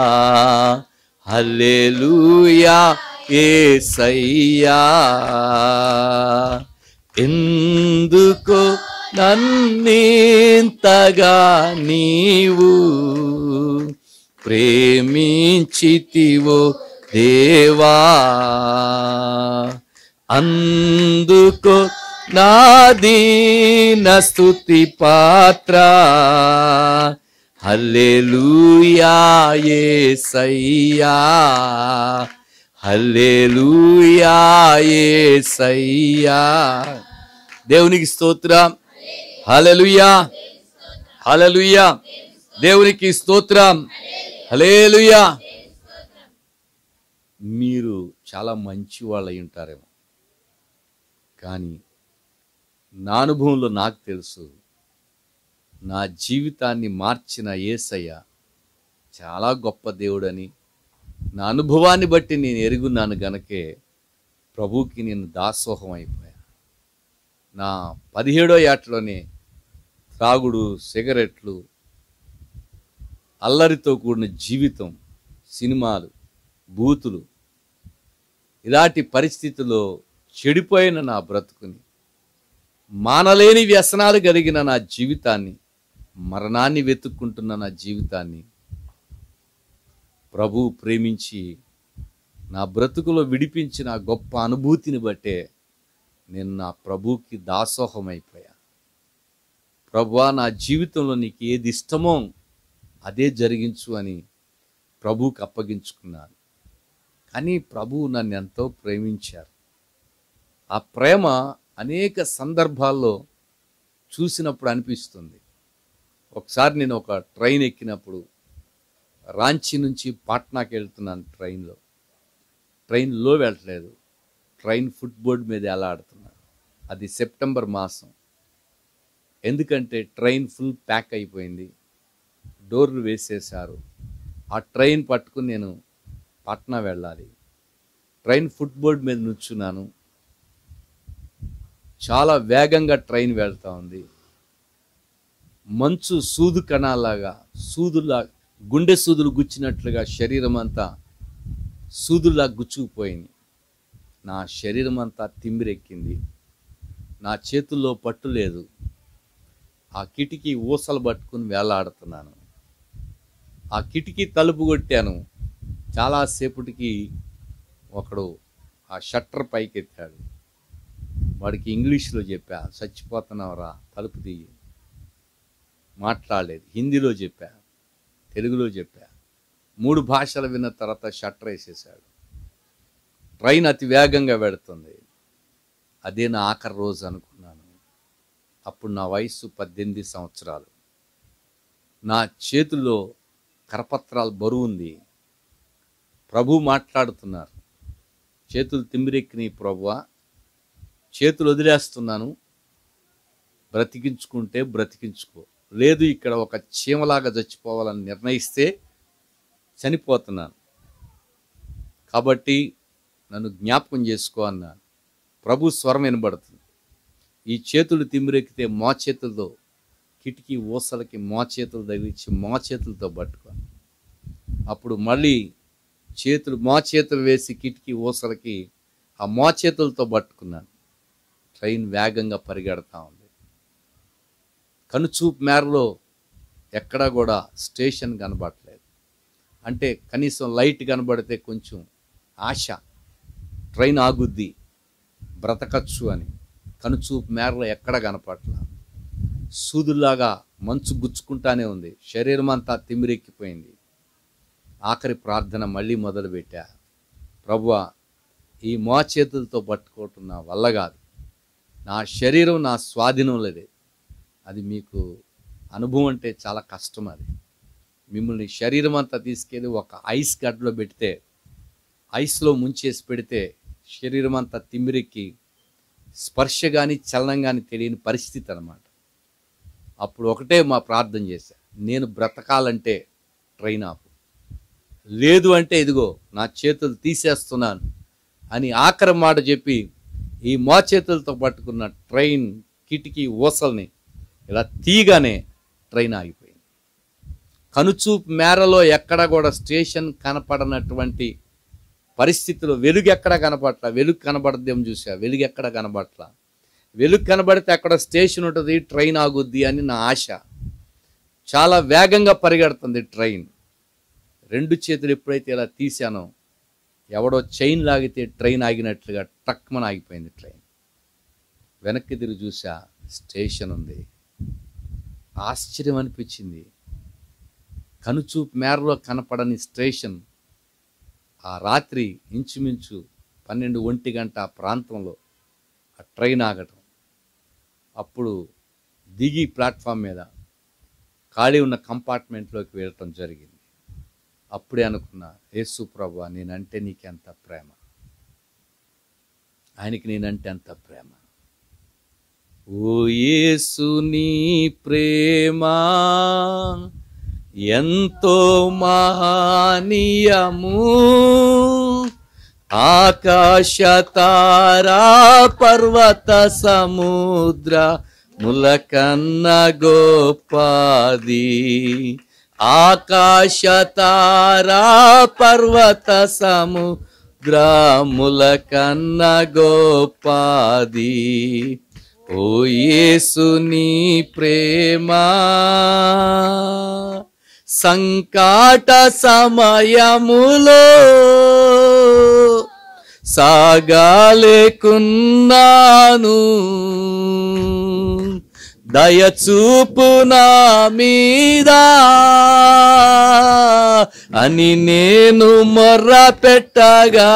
హల్లెలూయా ఏసయ్యా ఎందుకో నన్నింతగా నీవు ప్రేమించితివో దేవా అందుకో నాదీన స్తుతి పాత్ర హల్లెలూయా యేసయ్యా హల్లెలూయా యేసయ్యా దేవునికి స్తోత్రం హల్లెలూయా హల్లెలూయా దేవునికి స్తోత్రం హల్లెలూయా మీరు చాలా మంచి వాళ్ళు అయి ఉంటారేమో కానీ నా అనుభవంలో నాకు తెలుసు నా జీవితాన్ని మార్చిన ఏసయ్య చాలా గొప్ప దేవుడని నా అనుభవాన్ని బట్టి నేను ఎరుగున్నాను గనకే ప్రభువుకి నేను దాసోహం అయిపోయా నా పదిహేడో ఏటలోనే త్రాగుడు సిగరెట్లు అల్లరితో కూడిన జీవితం సినిమాలు బూతులు ఇలాంటి పరిస్థితుల్లో చెడిపోయిన నా బ్రతుకుని మానలేని వ్యసనాలు కలిగిన నా జీవితాన్ని మరణాన్ని వెతుక్కుంటున్న నా జీవితాన్ని ప్రభు ప్రేమించి నా బ్రతుకులో విడిపించిన ఆ గొప్ప అనుభూతిని బట్టే నేను నా ప్రభువుకి దాసోహమైపోయా ప్రభువా నా జీవితంలో నీకు ఏది ఇష్టమో అదే జరిగించు అని ప్రభువుకి అప్పగించుకున్నాను కానీ ప్రభువు నన్ను ఎంతో ప్రేమించారు ఆ ప్రేమ అనేక సందర్భాల్లో చూసినప్పుడు అనిపిస్తుంది ఒకసారి నేను ఒక ట్రైన్ ఎక్కినప్పుడు రాంచీ నుంచి పాట్నాకి వెళ్తున్నాను ట్రైన్లో ట్రైన్లో వెళ్ళట్లేదు ట్రైన్ ఫుట్బోర్డ్ మీద ఎలాడుతున్నాను అది సెప్టెంబర్ మాసం ఎందుకంటే ట్రైన్ ఫుల్ ప్యాక్ అయిపోయింది డోర్లు వేసేశారు ఆ ట్రైన్ పట్టుకుని నేను పాట్నా వెళ్ళాలి ట్రైన్ ఫుట్బోర్డ్ మీద నుంచున్నాను చాలా వేగంగా ట్రైన్ వెళ్తా ఉంది మంచు సూదు కణాలాగా సూదులా గుండె సూదులు గుచ్చినట్లుగా శరీరం అంతా సూదులా గుచ్చుకుపోయింది నా శరీరం అంతా తిమ్మిరెక్కింది నా చేతుల్లో పట్టు లేదు ఆ కిటికీ ఊసలు పట్టుకుని వేలాడుతున్నాను ఆ కిటికీ తలుపు కొట్టాను చాలాసేపటికి ఒకడు ఆ షట్టర్ పైకెత్తాడు వాడికి ఇంగ్లీష్లో చెప్పా చచ్చిపోతున్నావురా తలుపు తీయి మాట్లాడలేదు హిందీలో చెప్పా తెలుగులో చెప్పా మూడు భాషలు విన్న తర్వాత షట్టర్ వేసేసాడు ట్రైన్ అతి వేగంగా పెడుతుంది అదే నా ఆఖరి రోజు అనుకున్నాను అప్పుడు నా వయసు పద్దెనిమిది సంవత్సరాలు నా చేతుల్లో కరపత్రాలు బరువు ఉంది ప్రభు మాట్లాడుతున్నారు చేతులు తిమ్మిరెక్కినాయి ప్రభువా చేతులు వదిలేస్తున్నాను బ్రతికించుకుంటే బ్రతికించుకో లేదు ఇక్కడ ఒక చీమలాగా చచ్చిపోవాలని నిర్ణయిస్తే చనిపోతున్నాను కాబట్టి నన్ను జ్ఞాపకం చేసుకో అన్నాను ప్రభు స్వరం వినబడుతుంది ఈ చేతులు తిమ్మిరెక్కితే మో చేతులతో కిటికీ ఊసలకి మో చేతులు తగిలించి మో చేతులతో పట్టుకో అప్పుడు మళ్ళీ చేతులు మో చేతులు వేసి కిటికీ ఊసలకి ఆ మో చేతులతో పట్టుకున్నాను ట్రైన్ వేగంగా పరిగెడతా ఉంది కనుచూపు మేరలో ఎక్కడా కూడా స్టేషన్ కనబడట్లేదు అంటే కనీసం లైట్ కనబడితే కొంచెం ఆశ ట్రైన్ ఆగుద్ది బ్రతకచ్చు అని కనుచూపు మేరలో ఎక్కడ కనపట్ల సూదుల్లాగా మంచు గుచ్చుకుంటానే ఉంది శరీరం అంతా తిమిరెక్కిపోయింది ఆఖరి ప్రార్థన మళ్ళీ మొదలుపెట్టా ప్రభువా ఈ మో చేతులతో పట్టుకోవటం నా వల్ల కాదు నా శరీరం నా స్వాధీనం లేదే అది మీకు అనుభవం అంటే చాలా కష్టం అది మిమ్మల్ని శరీరం అంతా తీసుకెళ్ళి ఒక ఐస్ గడ్డలో పెడితే ఐస్లో ముంచేసి పెడితే శరీరం అంతా తిమ్మిరెక్కి స్పర్శ కానీ చలనం కానీ తెలియని పరిస్థితి అన్నమాట అప్పుడు ఒకటే మా ప్రార్థన చేశా నేను బ్రతకాలంటే ట్రైన్ ఆపు లేదు అంటే ఇదిగో నా చేతులు తీసేస్తున్నాను అని ఆఖరి మాట చెప్పి ఈ మో చేతులతో పట్టుకున్న ట్రైన్ కిటికీ ఊసల్ని ఇలా తీగానే ట్రైన్ ఆగిపోయింది కనుచూపు మేరలో ఎక్కడ కూడా స్టేషన్ కనపడనటువంటి పరిస్థితిలో వెలుగు ఎక్కడ కనపట్ల వెలుగు కనబడదేమో చూసా వెలుగు ఎక్కడ కనబట్ల వెలుగు కనబడితే అక్కడ స్టేషన్ ఉంటుంది ట్రైన్ ఆగుద్ది అని నా ఆశ చాలా వేగంగా పరిగెడుతుంది ట్రైన్ రెండు చేతులు ఎప్పుడైతే ఇలా తీశానో ఎవడో చైన్ లాగితే ట్రైన్ ఆగినట్లుగా టక్మని ఆగిపోయింది ట్రైన్ వెనక్కి తిరిగి చూసా స్టేషన్ ఉంది ఆశ్చర్యం అనిపించింది కనుచూపు మేరలో కనపడని స్టేషన్ ఆ రాత్రి ఇంచుమించు పన్నెండు ఒంటి గంట ఆ ప్రాంతంలో ఆ ట్రైన్ ఆగటం అప్పుడు దిగి ప్లాట్ఫామ్ మీద ఖాళీ ఉన్న కంపార్ట్మెంట్లోకి వెళ్ళటం జరిగింది అప్పుడే అనుకున్నా యేసు ప్రభు నేనంటే నీకెంత ప్రేమ ఆయనకి నేనంటే అంత ప్రేమ ఓ యేసు నీ ప్రేమ ఎంతో మహనీయము ఆకాశ తారా పర్వత సముద్ర ములకన్న గోపాది ఆకాశ తారా పర్వత సముద్రముల కన్న గోపాది ఓ యేసు నీ ప్రేమ సంకాట సమయములో సాగాలేకున్నాను దయచూపు నా మీద అని నేను మొర్ర పెట్టగా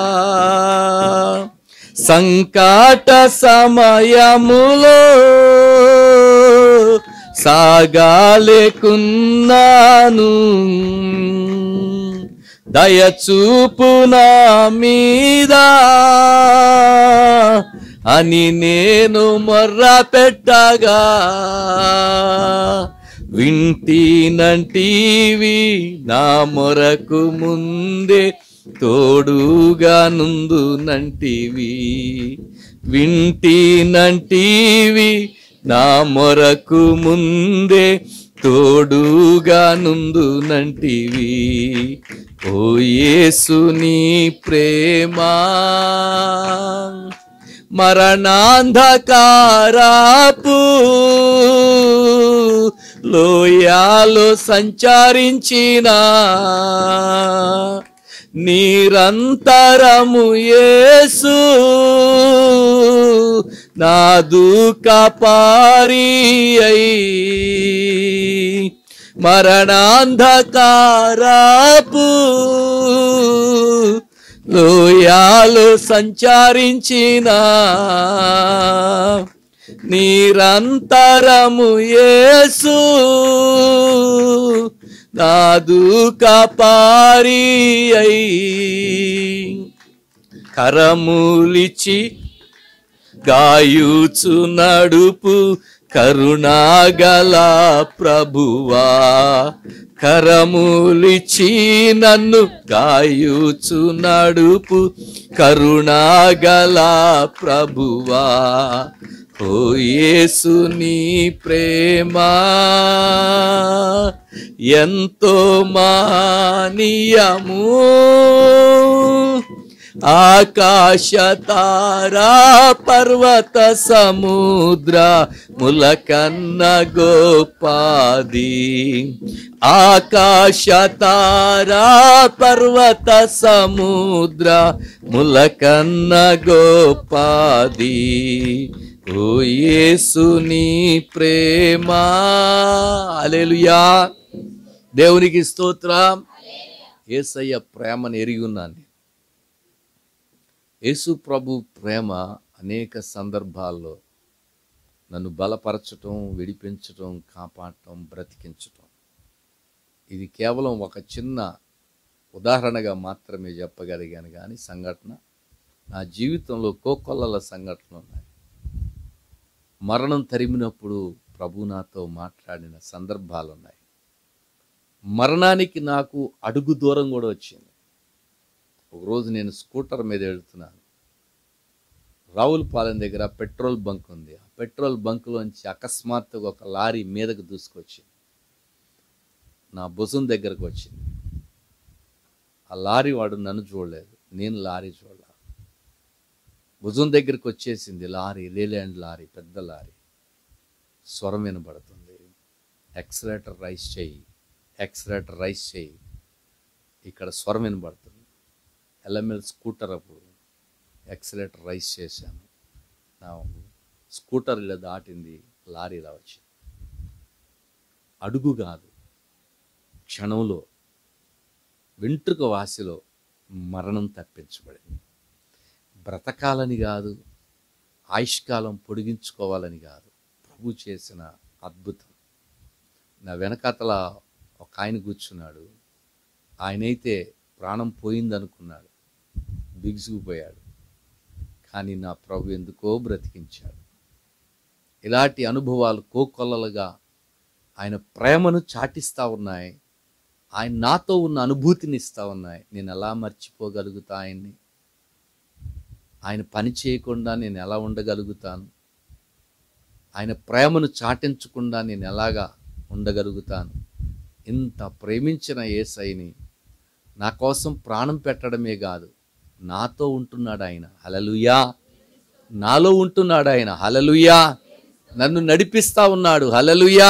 సంకాట సమయములో సాగాలేకున్నాను దయచూపు నా మీద అని నేను మొర్ర పెట్టగా వింటీనంటీవి నా మొరకు ముందే తోడుగా నుందునంటివి వింటీనంటీవి నా మొరకు ముందే తోడుగా నుందునంటివి ఓ యేసుని ప్రేమ మరణాంధకారాపు లోయాలో సంచరించిన నిరంతరము యేసు నా దుఃఖ పారి అయి మరణాంధకారాపు లోయాలు సంచరించిన నిరంతరము యేసు నాదు కాపారి అయి కరములిచి గాయుచు నడుపు కరుణాగల ప్రభువా కరములిచి నన్ను గాయుచు నడుపు కరుణాగల ప్రభువా ఓ యేసు నీ ప్రేమ ఎంతో మానియము ఆకాశ తారా పర్వత సముద్ర ములకన్న గోపాది ఆకాశ తారా పర్వత సముద్ర ములకన్న గోపాది ఓ యేసు నీ ప్రేమ అలెలుయా దేవునికి స్తోత్రం ఏసయ్య ప్రేమను ఎరిగి ఉన్నాను నేను. యేసు ప్రభు ప్రేమ అనేక సందర్భాల్లో నన్ను బలపరచటం విడిపించటం కాపాడటం బ్రతికించటం ఇది కేవలం ఒక చిన్న ఉదాహరణగా మాత్రమే చెప్పగలిగాను కానీ సంఘటన నా జీవితంలో కోకొల్లల సంఘటనలు ఉన్నాయి మరణం తరిమినప్పుడు ప్రభు నాతో మాట్లాడిన సందర్భాలు ఉన్నాయి మరణానికి నాకు అడుగు దూరం కూడా వచ్చింది ఒకరోజు నేను స్కూటర్ మీద వెళ్తున్నాను రావులపాలెం దగ్గర పెట్రోల్ బంక్ ఉంది ఆ పెట్రోల్ బంక్లోంచి అకస్మాత్తుగా ఒక లారీ మీదకు దూసుకొచ్చింది నా భుజం దగ్గరకు వచ్చింది ఆ లారీ వాడు నన్ను చూడలేదు నేను లారీ చూడలేదు భుజం దగ్గరికి వచ్చేసింది లారీ లేలాండ్ లారీ పెద్ద లారీ స్వరం వినబడుతుంది ఎక్సలేటర్ రైస్ చేయి ఎక్సలేటర్ రైస్ చేయి ఇక్కడ స్వరం వినబడుతుంది ఎల్ఎంఎల్ స్కూటర్ అప్పుడు ఎక్సలేటర్ రైస్ చేశాను నా స్కూటర్ ఇలా దాటింది లారీ ఇలా వచ్చింది అడుగు కాదు క్షణంలో వెంట్రుక వాసిలో మరణం తప్పించబడింది బ్రతకాలని కాదు ఆయుష్కాలం పొడిగించుకోవాలని కాదు ప్రభు చేసిన అద్భుతం నా వెనకాతల ఒక ఆయన కూర్చున్నాడు ఆయనైతే ప్రాణం పోయిందనుకున్నాడు బిగుసుకుపోయాడు కానీ నా ప్రభు ఎందుకో బ్రతికించాడు ఇలాంటి అనుభవాలు కోకొల్లలుగా ఆయన ప్రేమను చాటిస్తూ ఉన్నాయి ఆయన నాతో ఉన్న అనుభూతిని ఇస్తూ ఉన్నాయి నేను ఎలా మర్చిపోగలుగుతా ఆయన్ని ఆయన పని చేయకుండా నేను ఎలా ఉండగలుగుతాను ఆయన ప్రేమను చాటించకుండా నేను ఎలాగా ఉండగలుగుతాను ఇంత ప్రేమించిన ఏసైని నా కోసం ప్రాణం పెట్టడమే కాదు నాతో ఉంటున్నాడు ఆయన హలలుయా నాలో ఉంటున్నాడు ఆయన హలలుయా నన్ను నడిపిస్తా ఉన్నాడు హలలుయా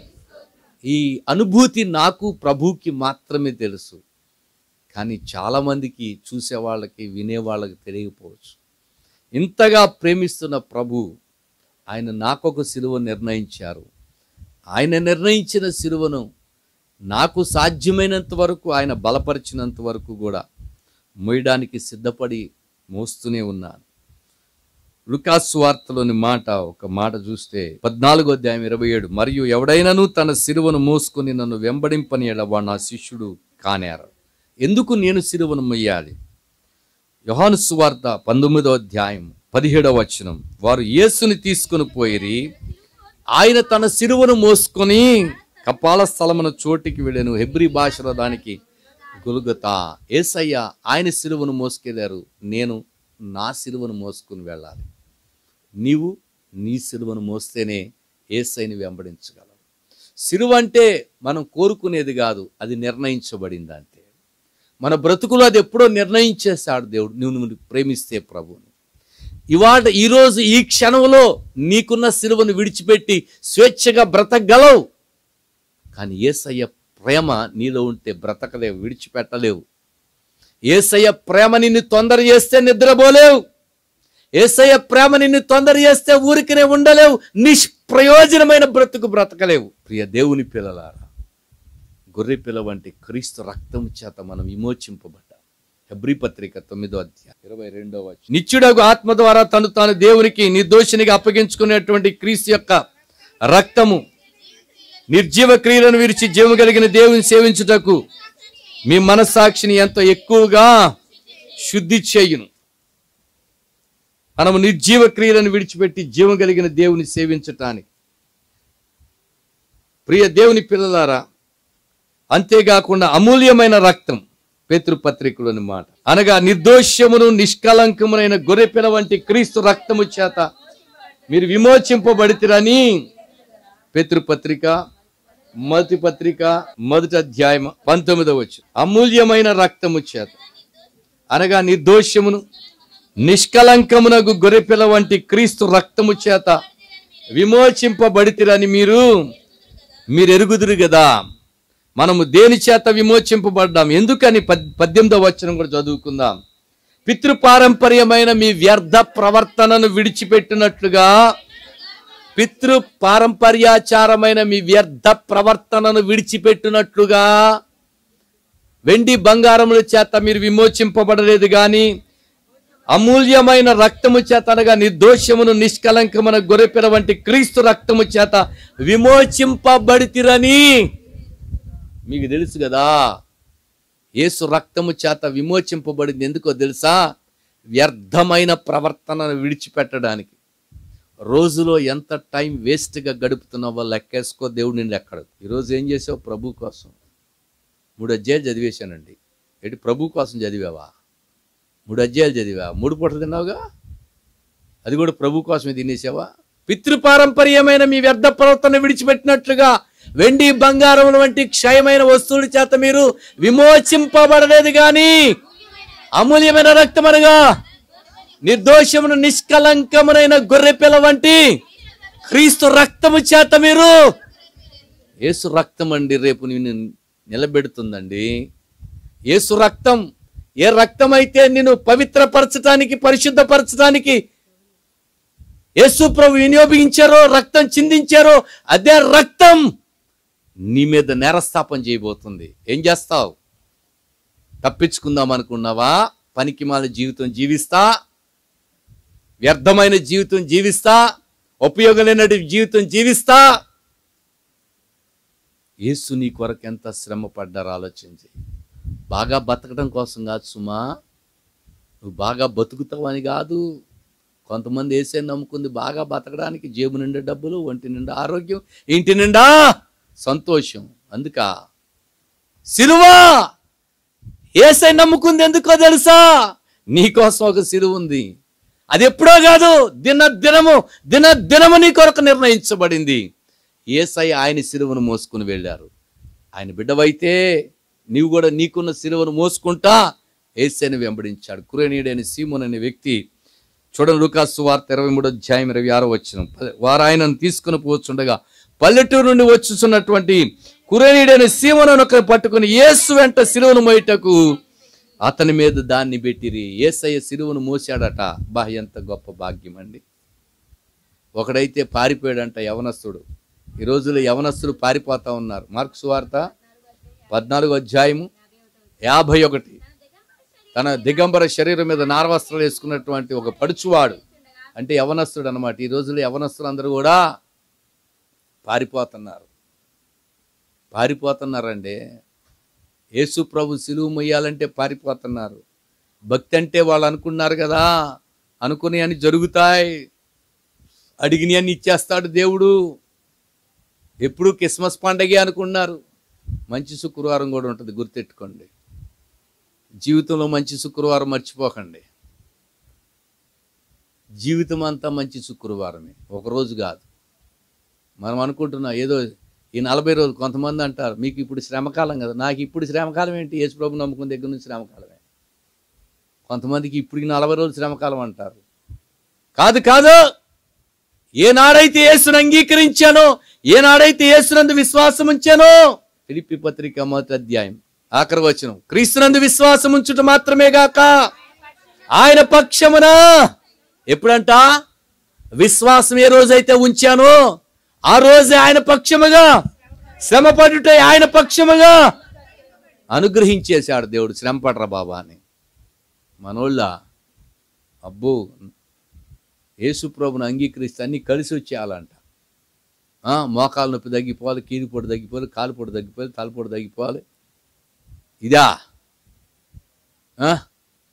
ఈ అనుభూతి నాకు ప్రభుకి మాత్రమే తెలుసు కానీ చాలామందికి చూసే వాళ్ళకి వినే వాళ్ళకి తెలియకపోవచ్చు ఇంతగా ప్రేమిస్తున్న ప్రభు ఆయన నాకొక సిలువ నిర్ణయించారు ఆయన నిర్ణయించిన సిలువను నాకు సాధ్యమైనంత వరకు ఆయన బలపరిచినంత వరకు కూడా మోయడానికి సిద్ధపడి మోస్తూనే ఉన్నాను లుకాసు వార్తలోని మాట ఒక మాట చూస్తే పద్నాలుగో అధ్యాయం ఇరవై ఏడు మరియు ఎవడైనాను తన సిలువను మోసుకొని నన్ను వెంబడింపని ఎడవా నా శిష్యుడు కానేరు ఎందుకు నేను సిలువను మొయ్యాలి యోహాను సువార్త పంతొమ్మిదో అధ్యాయం పదిహేడవ వచనం వారు యేసుని తీసుకుని పోయిరి ఆయన తన సిలువను మోసుకొని కపాల స్థలమున చోటికి వెళ్ళాను హెబ్రి భాషలో దానికి గులుగతా ఏసయ్య ఆయన సిలువను మోసుకెళ్ళారు నేను నా సిలువను మోసుకుని వెళ్ళాలి నీవు నీ సిలువను మోస్తేనే ఏసైని వెంబడించగలవు సిలువ అంటే మనం కోరుకునేది కాదు అది నిర్ణయించబడింది అంతే మన బ్రతుకులో అది ఎప్పుడో నిర్ణయించేశాడు దేవుడు నువ్వు నువ్వు ప్రేమిస్తే ప్రభువుని ఇవాళ ఈరోజు ఈ క్షణంలో నీకున్న సిలువను విడిచిపెట్టి స్వేచ్ఛగా బ్రతకగలవు కానీ ఏసయ్య ప్రేమ నీలో ఉంటే బ్రతకలేవు విడిచిపెట్టలేవు ఏసయ్య ప్రేమ నిన్ను తొందర చేస్తే నిద్రపోలేవు ఏసయ్య ప్రేమ నిన్ను తొందర చేస్తే ఊరికనే ఉండలేవు నిష్ప్రయోజనమైన బ్రతుకు బ్రతకలేవు ప్రియ దేవుని పిల్లలారా గొర్రె పిల్ల వంటి క్రీస్తు రక్తం చేత మనం విమోచింపబడ్డాం హెబ్రి పత్రిక తొమ్మిదో అధ్యాయం ఇరవై రెండవ నిత్యుడగు ఆత్మ ద్వారా తను తాను దేవునికి నిర్దోషినిగా అప్పగించుకునేటువంటి క్రీస్తు యొక్క రక్తము నిర్జీవ క్రియలను విరిచి జీవం కలిగిన దేవుని సేవించుటకు మీ మనస్సాక్షిని ఎంతో ఎక్కువగా శుద్ధి చేయును మనము నిర్జీవ క్రియలను విడిచిపెట్టి జీవం కలిగిన దేవుని సేవించటానికి ప్రియ దేవుని పిల్లలారా అంతేకాకుండా అమూల్యమైన రక్తం పేతృపత్రికలోని మాట అనగా నిర్దోష్యమును నిష్కలంకమునైన గొర్రెపిల్ల వంటి క్రీస్తు రక్తము చేత మీరు విమోచింపబడితిరని పేతృపత్రిక మొదటి పత్రిక మొదటి అధ్యాయం పంతొమ్మిదవ వచ్చు అమూల్యమైన రక్తము చేత అనగా నిర్దోషమును నిష్కలంకమునకు గొర్రెపిల్ల వంటి క్రీస్తు రక్తము చేత విమోచింపబడితిరని మీరు మీరు ఎరుగుదురు కదా మనము దేని చేత విమోచింపబడ్డాం ఎందుకని పద్ పద్దెనిమిదవ వచనం కూడా చదువుకుందాం పితృపారంపర్యమైన మీ వ్యర్థ ప్రవర్తనను విడిచిపెట్టినట్లుగా పితృ పారంపర్యాచారమైన మీ వ్యర్థ ప్రవర్తనను విడిచిపెట్టినట్లుగా వెండి బంగారముల చేత మీరు విమోచింపబడలేదు గాని అమూల్యమైన రక్తము చేత అనగా నిర్దోషమును నిష్కలంకమైన గొర్రెపిల్ల వంటి క్రీస్తు రక్తము చేత విమోచింపబడితిరని మీకు తెలుసు కదా యేసు రక్తము చేత విమోచింపబడింది ఎందుకో తెలుసా వ్యర్థమైన ప్రవర్తనను విడిచిపెట్టడానికి రోజులో ఎంత టైం వేస్ట్గా గడుపుతున్నావో లెక్కేసుకో దేవుడు నిన్ను ఎక్కడు ఈరోజు ఏం చేసావు ప్రభు కోసం మూడు అధ్యాయాలు చదివేశానండి ఏంటి ప్రభు కోసం చదివావా మూడు అధ్యాయాలు చదివా మూడు పూటలు తిన్నావుగా అది కూడా ప్రభు కోసమే తినేసావా పితృపారంపర్యమైన మీ వ్యర్థ ప్రవర్తన విడిచిపెట్టినట్లుగా వెండి బంగారం వంటి క్షయమైన వస్తువుల చేత మీరు విమోచింపబడలేదు గాని అమూల్యమైన రక్తం అనగా నిర్దోషమును నిష్కలంకమునైన గొర్రెపిల్ల వంటి క్రీస్తు రక్తము చేత మీరు యేసు రక్తం అండి రేపు నిన్ను నిలబెడుతుందండి యేసు రక్తం ఏ రక్తం అయితే నిన్ను పవిత్రపరచడానికి పరిశుద్ధపరచడానికి యేసు ప్రభు వినియోగించారో రక్తం చిందించారో అదే రక్తం నీ మీద నేరస్థాపన చేయబోతుంది ఏం చేస్తావు తప్పించుకుందాం అనుకున్నావా పనికిమాల జీవితం జీవిస్తా వ్యర్థమైన జీవితం జీవిస్తా ఉపయోగం లేనటి జీవితం జీవిస్తా యేసు నీ కొరకు ఎంత శ్రమ పడ్డారో ఆలోచించి బాగా బతకడం కోసం కాదు సుమా నువ్వు బాగా బతుకుతావని కాదు కొంతమంది వేసే నమ్ముకుంది బాగా బతకడానికి జేబు నిండా డబ్బులు ఒంటి నిండా ఆరోగ్యం ఇంటి నిండా సంతోషం అందుక సిలువా ఏసై నమ్ముకుంది ఎందుకో తెలుసా నీకోసం ఒక సిలువ ఉంది అది ఎప్పుడో కాదు దిన దినము దిన దినము నీ కొరకు నిర్ణయించబడింది ఏసై ఆయన సిలువను మోసుకుని వెళ్ళారు ఆయన బిడ్డవైతే నీవు కూడా నీకున్న సిలువను మోసుకుంటా ఏసైని వెంబడించాడు కురేనీడైన సీమోన్ అనే వ్యక్తి చూడండి లూకాసు వార్త ఇరవై మూడు అధ్యాయం ఇరవై ఆరో వచ్చిన వారు ఆయనను తీసుకుని పోతుండగా పల్లెటూరు నుండి వచ్చుచున్నటువంటి కురేనీడైన సీమోను ఒకరు పట్టుకుని యేసు వెంట సిలువను మోయటకు అతని మీద దాన్ని పెట్టిరి ఏసయ్య సిలువను మోసాడట బా ఎంత గొప్ప భాగ్యం అండి ఒకడైతే పారిపోయాడంట యవనస్తుడు ఈ రోజుల్లో యవనస్తులు పారిపోతా ఉన్నారు మార్క్స్ వార్త పద్నాలుగు అధ్యాయము యాభై ఒకటి తన దిగంబర శరీరం మీద నారవస్త్రాలు వేసుకున్నటువంటి ఒక పడుచువాడు అంటే యవనస్తుడు అనమాట ఈ రోజుల్లో యవనస్తులు అందరూ కూడా పారిపోతున్నారు పారిపోతున్నారండి యేసు ప్రభు సిలువు మొయ్యాలంటే పారిపోతున్నారు భక్తి అంటే వాళ్ళు అనుకున్నారు కదా అనుకుని అని జరుగుతాయి అడిగిని అని ఇచ్చేస్తాడు దేవుడు ఎప్పుడు క్రిస్మస్ పండగే అనుకున్నారు మంచి శుక్రవారం కూడా ఉంటుంది గుర్తెట్టుకోండి జీవితంలో మంచి శుక్రవారం మర్చిపోకండి జీవితం అంతా మంచి శుక్రవారమే ఒక రోజు కాదు మనం అనుకుంటున్నాం ఏదో ఈ నలభై రోజులు కొంతమంది అంటారు మీకు ఇప్పుడు శ్రమకాలం కదా నాకు ఇప్పుడు శ్రమకాలం ఏంటి యేసు ప్రభు నమ్ముకున్న దగ్గర నుంచి శ్రమకాలమే కొంతమందికి ఇప్పుడు ఈ నలభై రోజులు శ్రమకాలం అంటారు కాదు కాదు ఏనాడైతే యేసును అంగీకరించానో ఏనాడైతే యేసునందు విశ్వాసం ఉంచానో ఫిలిప్పి పత్రిక మొదటి అధ్యాయం ఆఖరి వచనం క్రీస్తునందు విశ్వాసం ఉంచుట మాత్రమే గాక ఆయన పక్షమున ఎప్పుడంట విశ్వాసం ఏ రోజైతే ఉంచానో ఆ రోజే ఆయన పక్షముగా శ్రమపడుట ఆయన పక్షముగా అనుగ్రహించేశాడు దేవుడు శ్రమపడరా బాబా అని మనోళ్ళ అబ్బో యేసు ప్రభుని అంగీకరిస్తే అన్నీ కలిసి వచ్చేయాలంట ఆ, మోకాలు నొప్పి తగ్గిపోవాలి కీలు పొడి తగ్గిపోవాలి కాలు పొడి తగ్గిపోవాలి తలపొడి తగ్గిపోవాలి ఇదా ఆ?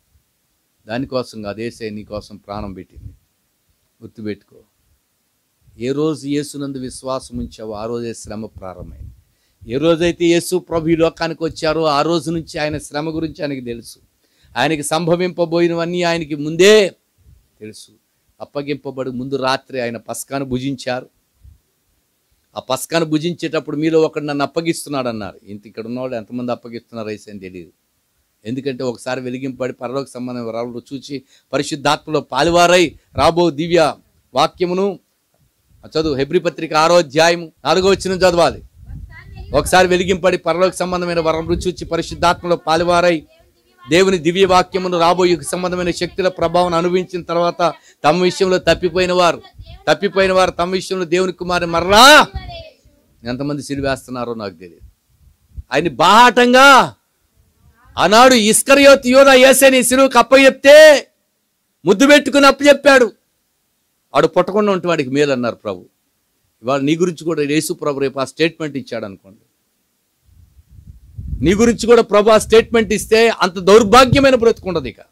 దానికోసం కాదు ఏసే నీకోసం ప్రాణం పెట్టింది గుర్తుపెట్టుకో ఏ రోజు యేసునందు విశ్వాసం ఉంచావో ఆ రోజే శ్రమ ప్రారంభమైంది ఏ రోజైతే యేసు ప్రభు ఈ లోకానికి వచ్చారో ఆ రోజు నుంచి ఆయన శ్రమ గురించి ఆయనకి తెలుసు ఆయనకి సంభవింపబోయినవన్నీ ఆయనకి ముందే తెలుసు అప్పగింపబడి ముందు రాత్రి ఆయన పస్కాను భుజించారు ఆ పస్కాను భుజించేటప్పుడు మీలో ఒకడు నన్ను అప్పగిస్తున్నాడు అన్నారు ఇంత ఇక్కడ ఉన్నవాళ్ళు ఎంతమంది అప్పగిస్తున్నారు అయితే అని తెలియదు ఎందుకంటే ఒకసారి వెలిగింపడి పరలోక సంబంధం రాళ్ళు చూచి పరిశుద్ధాత్మలో పాలువారై రాబో దివ్య వాక్యమును చదువు హెబ్రి పత్రిక ఆరో అధ్యాయము నాలుగో వచ్చిన చదవాలి ఒకసారి వెలిగింపడి పరలోక సంబంధమైన వరములు చూచి పరిశుద్ధాత్మలో పాలువారై దేవుని దివ్య వాక్యమును రాబోయే సంబంధమైన శక్తుల ప్రభావం అనుభవించిన తర్వాత తమ విషయంలో తప్పిపోయిన వారు తప్పిపోయిన వారు తమ విషయంలో దేవుని కుమారి మరలా ఎంతమంది సిరివేస్తున్నారో నాకు తెలియదు ఆయన బాహాటంగా ఆనాడు ఇస్కరియోత్ యోధ ఏసని సిరువుకి అప్పచెప్తే ముద్దు పెట్టుకుని అప్పచెప్పాడు ఆడు పుట్టకుండా ఉంటే వాడికి మేలు అన్నారు ప్రభు ఇవాళ నీ గురించి కూడా యేసు ప్రభు రేపు ఆ స్టేట్మెంట్ ఇచ్చాడు అనుకోండి నీ గురించి కూడా ప్రభు ఆ స్టేట్మెంట్ ఇస్తే అంత దౌర్భాగ్యమైన బ్రతుకుండదు ఇక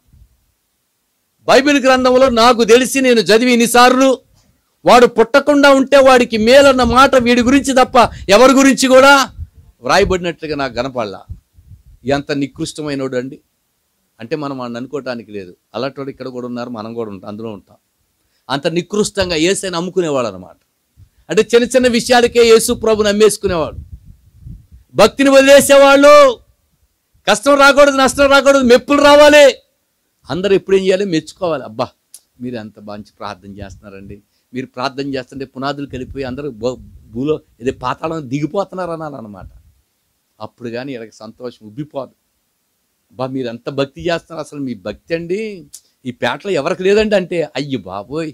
బైబిల్ గ్రంథంలో నాకు తెలిసి నేను చదివి ఇన్నిసార్లు వాడు పుట్టకుండా ఉంటే వాడికి మేలన్న మాట వీడి గురించి తప్ప ఎవరి గురించి కూడా వ్రాయబడినట్లుగా నాకు కనపడలా ఎంత నికృష్టమైనోడు అండి అంటే మనం వాడిని అనుకోవటానికి లేదు అలాంటి ఇక్కడ కూడా ఉన్నారు మనం కూడా ఉంటాం అందులో ఉంటాం అంత నికృష్టంగా ఏసైనా అమ్ముకునేవాడు అనమాట అంటే చిన్న చిన్న విషయాలకే యేసు ప్రభు నమ్మేసుకునేవాడు భక్తిని వదిలేసేవాళ్ళు కష్టం రాకూడదు నష్టం రాకూడదు మెప్పులు రావాలి అందరూ ఎప్పుడు ఏం చేయాలి మెచ్చుకోవాలి అబ్బా మీరు ఎంత మంచి ప్రార్థన చేస్తున్నారండి మీరు ప్రార్థన చేస్తుంటే పునాదులు కలిపోయి అందరూ భూ- భూలో ఏదో పాతాళం దిగిపోతున్నారు అనాలన్నమాట అప్పుడు కానీ వీళ్ళకి సంతోషం ఉబ్బిపోదు అబ్బా మీరు ఎంత భక్తి చేస్తున్నారు అసలు మీ భక్తి అండి ఈ పేటలో ఎవరికి లేదండి అంటే అయ్యి బాబోయ్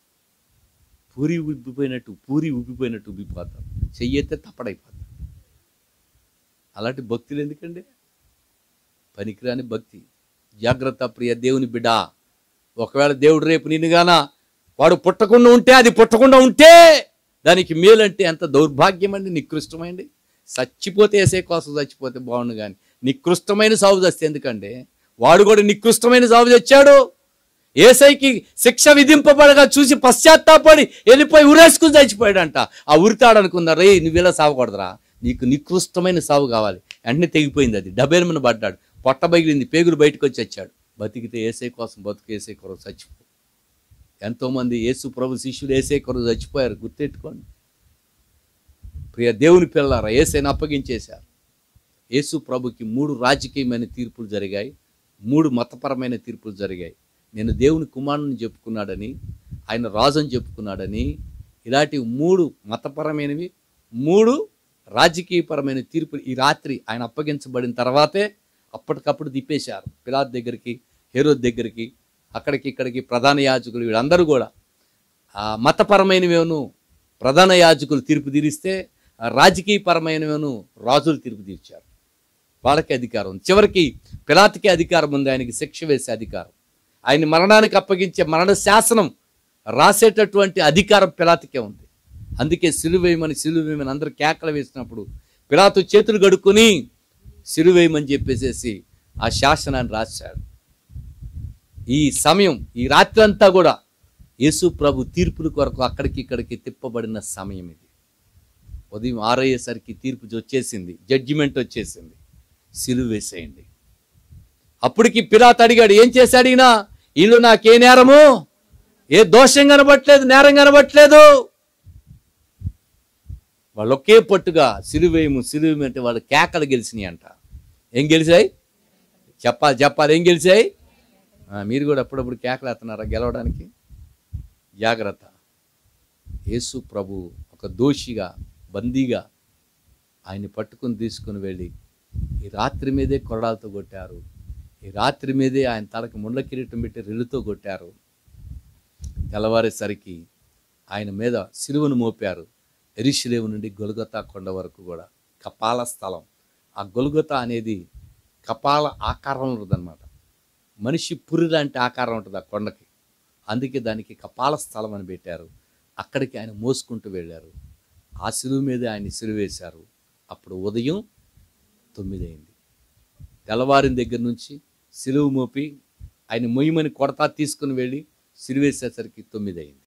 పూరి ఉబ్బిపోయినట్టు పూరి ఉబ్బిపోయినట్టు ఉబ్బిపోతాం చెయ్యితే తప్పడైపోతాం అలాంటి భక్తులు ఎందుకండి పనికిరాని భక్తి జాగ్రత్త ప్రియ దేవుని బిడ్డ ఒకవేళ దేవుడు రేపు నిన్నుగాన వాడు పుట్టకుండా ఉంటే అది పుట్టకుండా ఉంటే దానికి మేలంటే ఎంత దౌర్భాగ్యం అండి నికృష్టమైంది చచ్చిపోతే వేసే కోసం చచ్చిపోతే బాగుండు కానీ నికృష్టమైన సాగు చస్తే ఎందుకండి వాడు కూడా నికృష్టమైన సాగు తెచ్చాడు ఏసైకి శిక్ష విధింపబడగా చూసి పశ్చాత్తాపడి వెళ్ళిపోయి ఉరేసుకుని చచ్చిపోయాడంట ఆ ఉరితాడు అనుకున్నా రే నువ్వు ఇలా సావకూడదురా నీకు నికృష్టమైన సావు కావాలి వెంటనే తెగిపోయింది అది డబేలమని పడ్డాడు పొట్ట బగిలింది పేగులు బయటకు వచ్చి వచ్చాడు బతికితే ఏసై కోసం బతుకు ఏసై కొరకు చచ్చిపో ఎంతోమంది యేసు ప్రభు శిష్యులు ఏసై కొరకు చచ్చిపోయారు గుర్తెట్టుకోండి ప్రియ దేవుని పిల్లలారా ఏసైని అప్పగించేశారు యేసు ప్రభుకి మూడు రాజకీయమైన తీర్పులు జరిగాయి మూడు మతపరమైన తీర్పులు జరిగాయి నేను దేవుని కుమారుని చెప్పుకున్నాడని ఆయన రాజు అని చెప్పుకున్నాడని ఇలాంటి మూడు మతపరమైనవి మూడు రాజకీయపరమైన తీర్పులు ఈ రాత్రి ఆయన అప్పగించబడిన తర్వాతే అప్పటికప్పుడు తిప్పేశారు పిలాత్ దగ్గరికి హేరోద్ దగ్గరికి అక్కడికి ఇక్కడికి ప్రధాన యాజకులు వీళ్ళందరూ కూడా ఆ మతపరమైనవేను ప్రధాన యాజకులు తీర్పు తీరిస్తే ఆ రాజకీయపరమైనవేను రాజులు తీర్పు తీర్చారు వాళ్ళకి అధికారం ఉంది చివరికి పిలాతికి అధికారం ఉంది ఆయనకి శిక్ష వేసే అధికారం ఆయన మరణానికి అప్పగించే మరణ శాసనం రాసేటటువంటి అధికారం పిలాతికే ఉంది అందుకే సిలువేయమని సిలువేయమని అందరూ కేకలు వేసినప్పుడు పిలాతు చేతులు గడుక్కొని సిలువేయమని చెప్పేసేసి ఆ శాసనాన్ని రాశాడు ఈ సమయం ఈ రాత్రి అంతా కూడా యేసు ప్రభు తీర్పుల కొరకు అక్కడికి ఇక్కడికి తిప్పబడిన సమయం ఇది ఉదయం ఆరయ్యేసరికి తీర్పు వచ్చేసింది జడ్జిమెంట్ వచ్చేసింది సిలువ వేసేయండి అప్పటికి పిలాత్ అడిగాడు ఏం చేశాడు ఈయన వీళ్ళు నాకే నేరము ఏ దోషం కనబట్లేదు నేరం కనబట్లేదు వాళ్ళు ఒకే పట్టుగా సిలువేయము సిలువేము అంటే వాళ్ళు కేకలు గెలిచినాయి అంట ఏం గెలిచాయి చెప్పాలి చెప్పాలి ఏం గెలిచాయి ఆ, మీరు కూడా అప్పుడప్పుడు కేకలు వేస్తున్నారా గెలవడానికి జాగ్రత్త యేసు ప్రభు ఒక దోషిగా బందీగా ఆయన్ని పట్టుకుని తీసుకుని వెళ్ళి ఈ రాత్రి మీదే కొరడాలతో కొట్టారు ఈ రాత్రి మీదే ఆయన తలకు ముండ్ల కిరీటం పెట్టి రెల్లుతో కొట్టారు తెల్లవారేసరికి ఆయన మీద సిలువను మోపారు ఎరిశిలేవు నుండి గొలుగతా కొండ వరకు కూడా కపాల స్థలం ఆ గొలుగత అనేది కపాల ఆకారం ఉంటుందన్నమాట మనిషి పురి లాంటి ఆకారం ఉంటుంది ఆ కొండకి అందుకే దానికి కపాల స్థలం అని పెట్టారు అక్కడికి ఆయన మోసుకుంటూ వెళ్ళారు ఆ సిలువు మీద ఆయన సిలువ వేశారు అప్పుడు ఉదయం తొమ్మిది అయింది తెల్లవారిన దగ్గర నుంచి సిలువు మోపి ఆయన మొయ్యమని కొడతా తీసుకుని వెళ్ళి సిలువేసేసరికి తొమ్మిది అయింది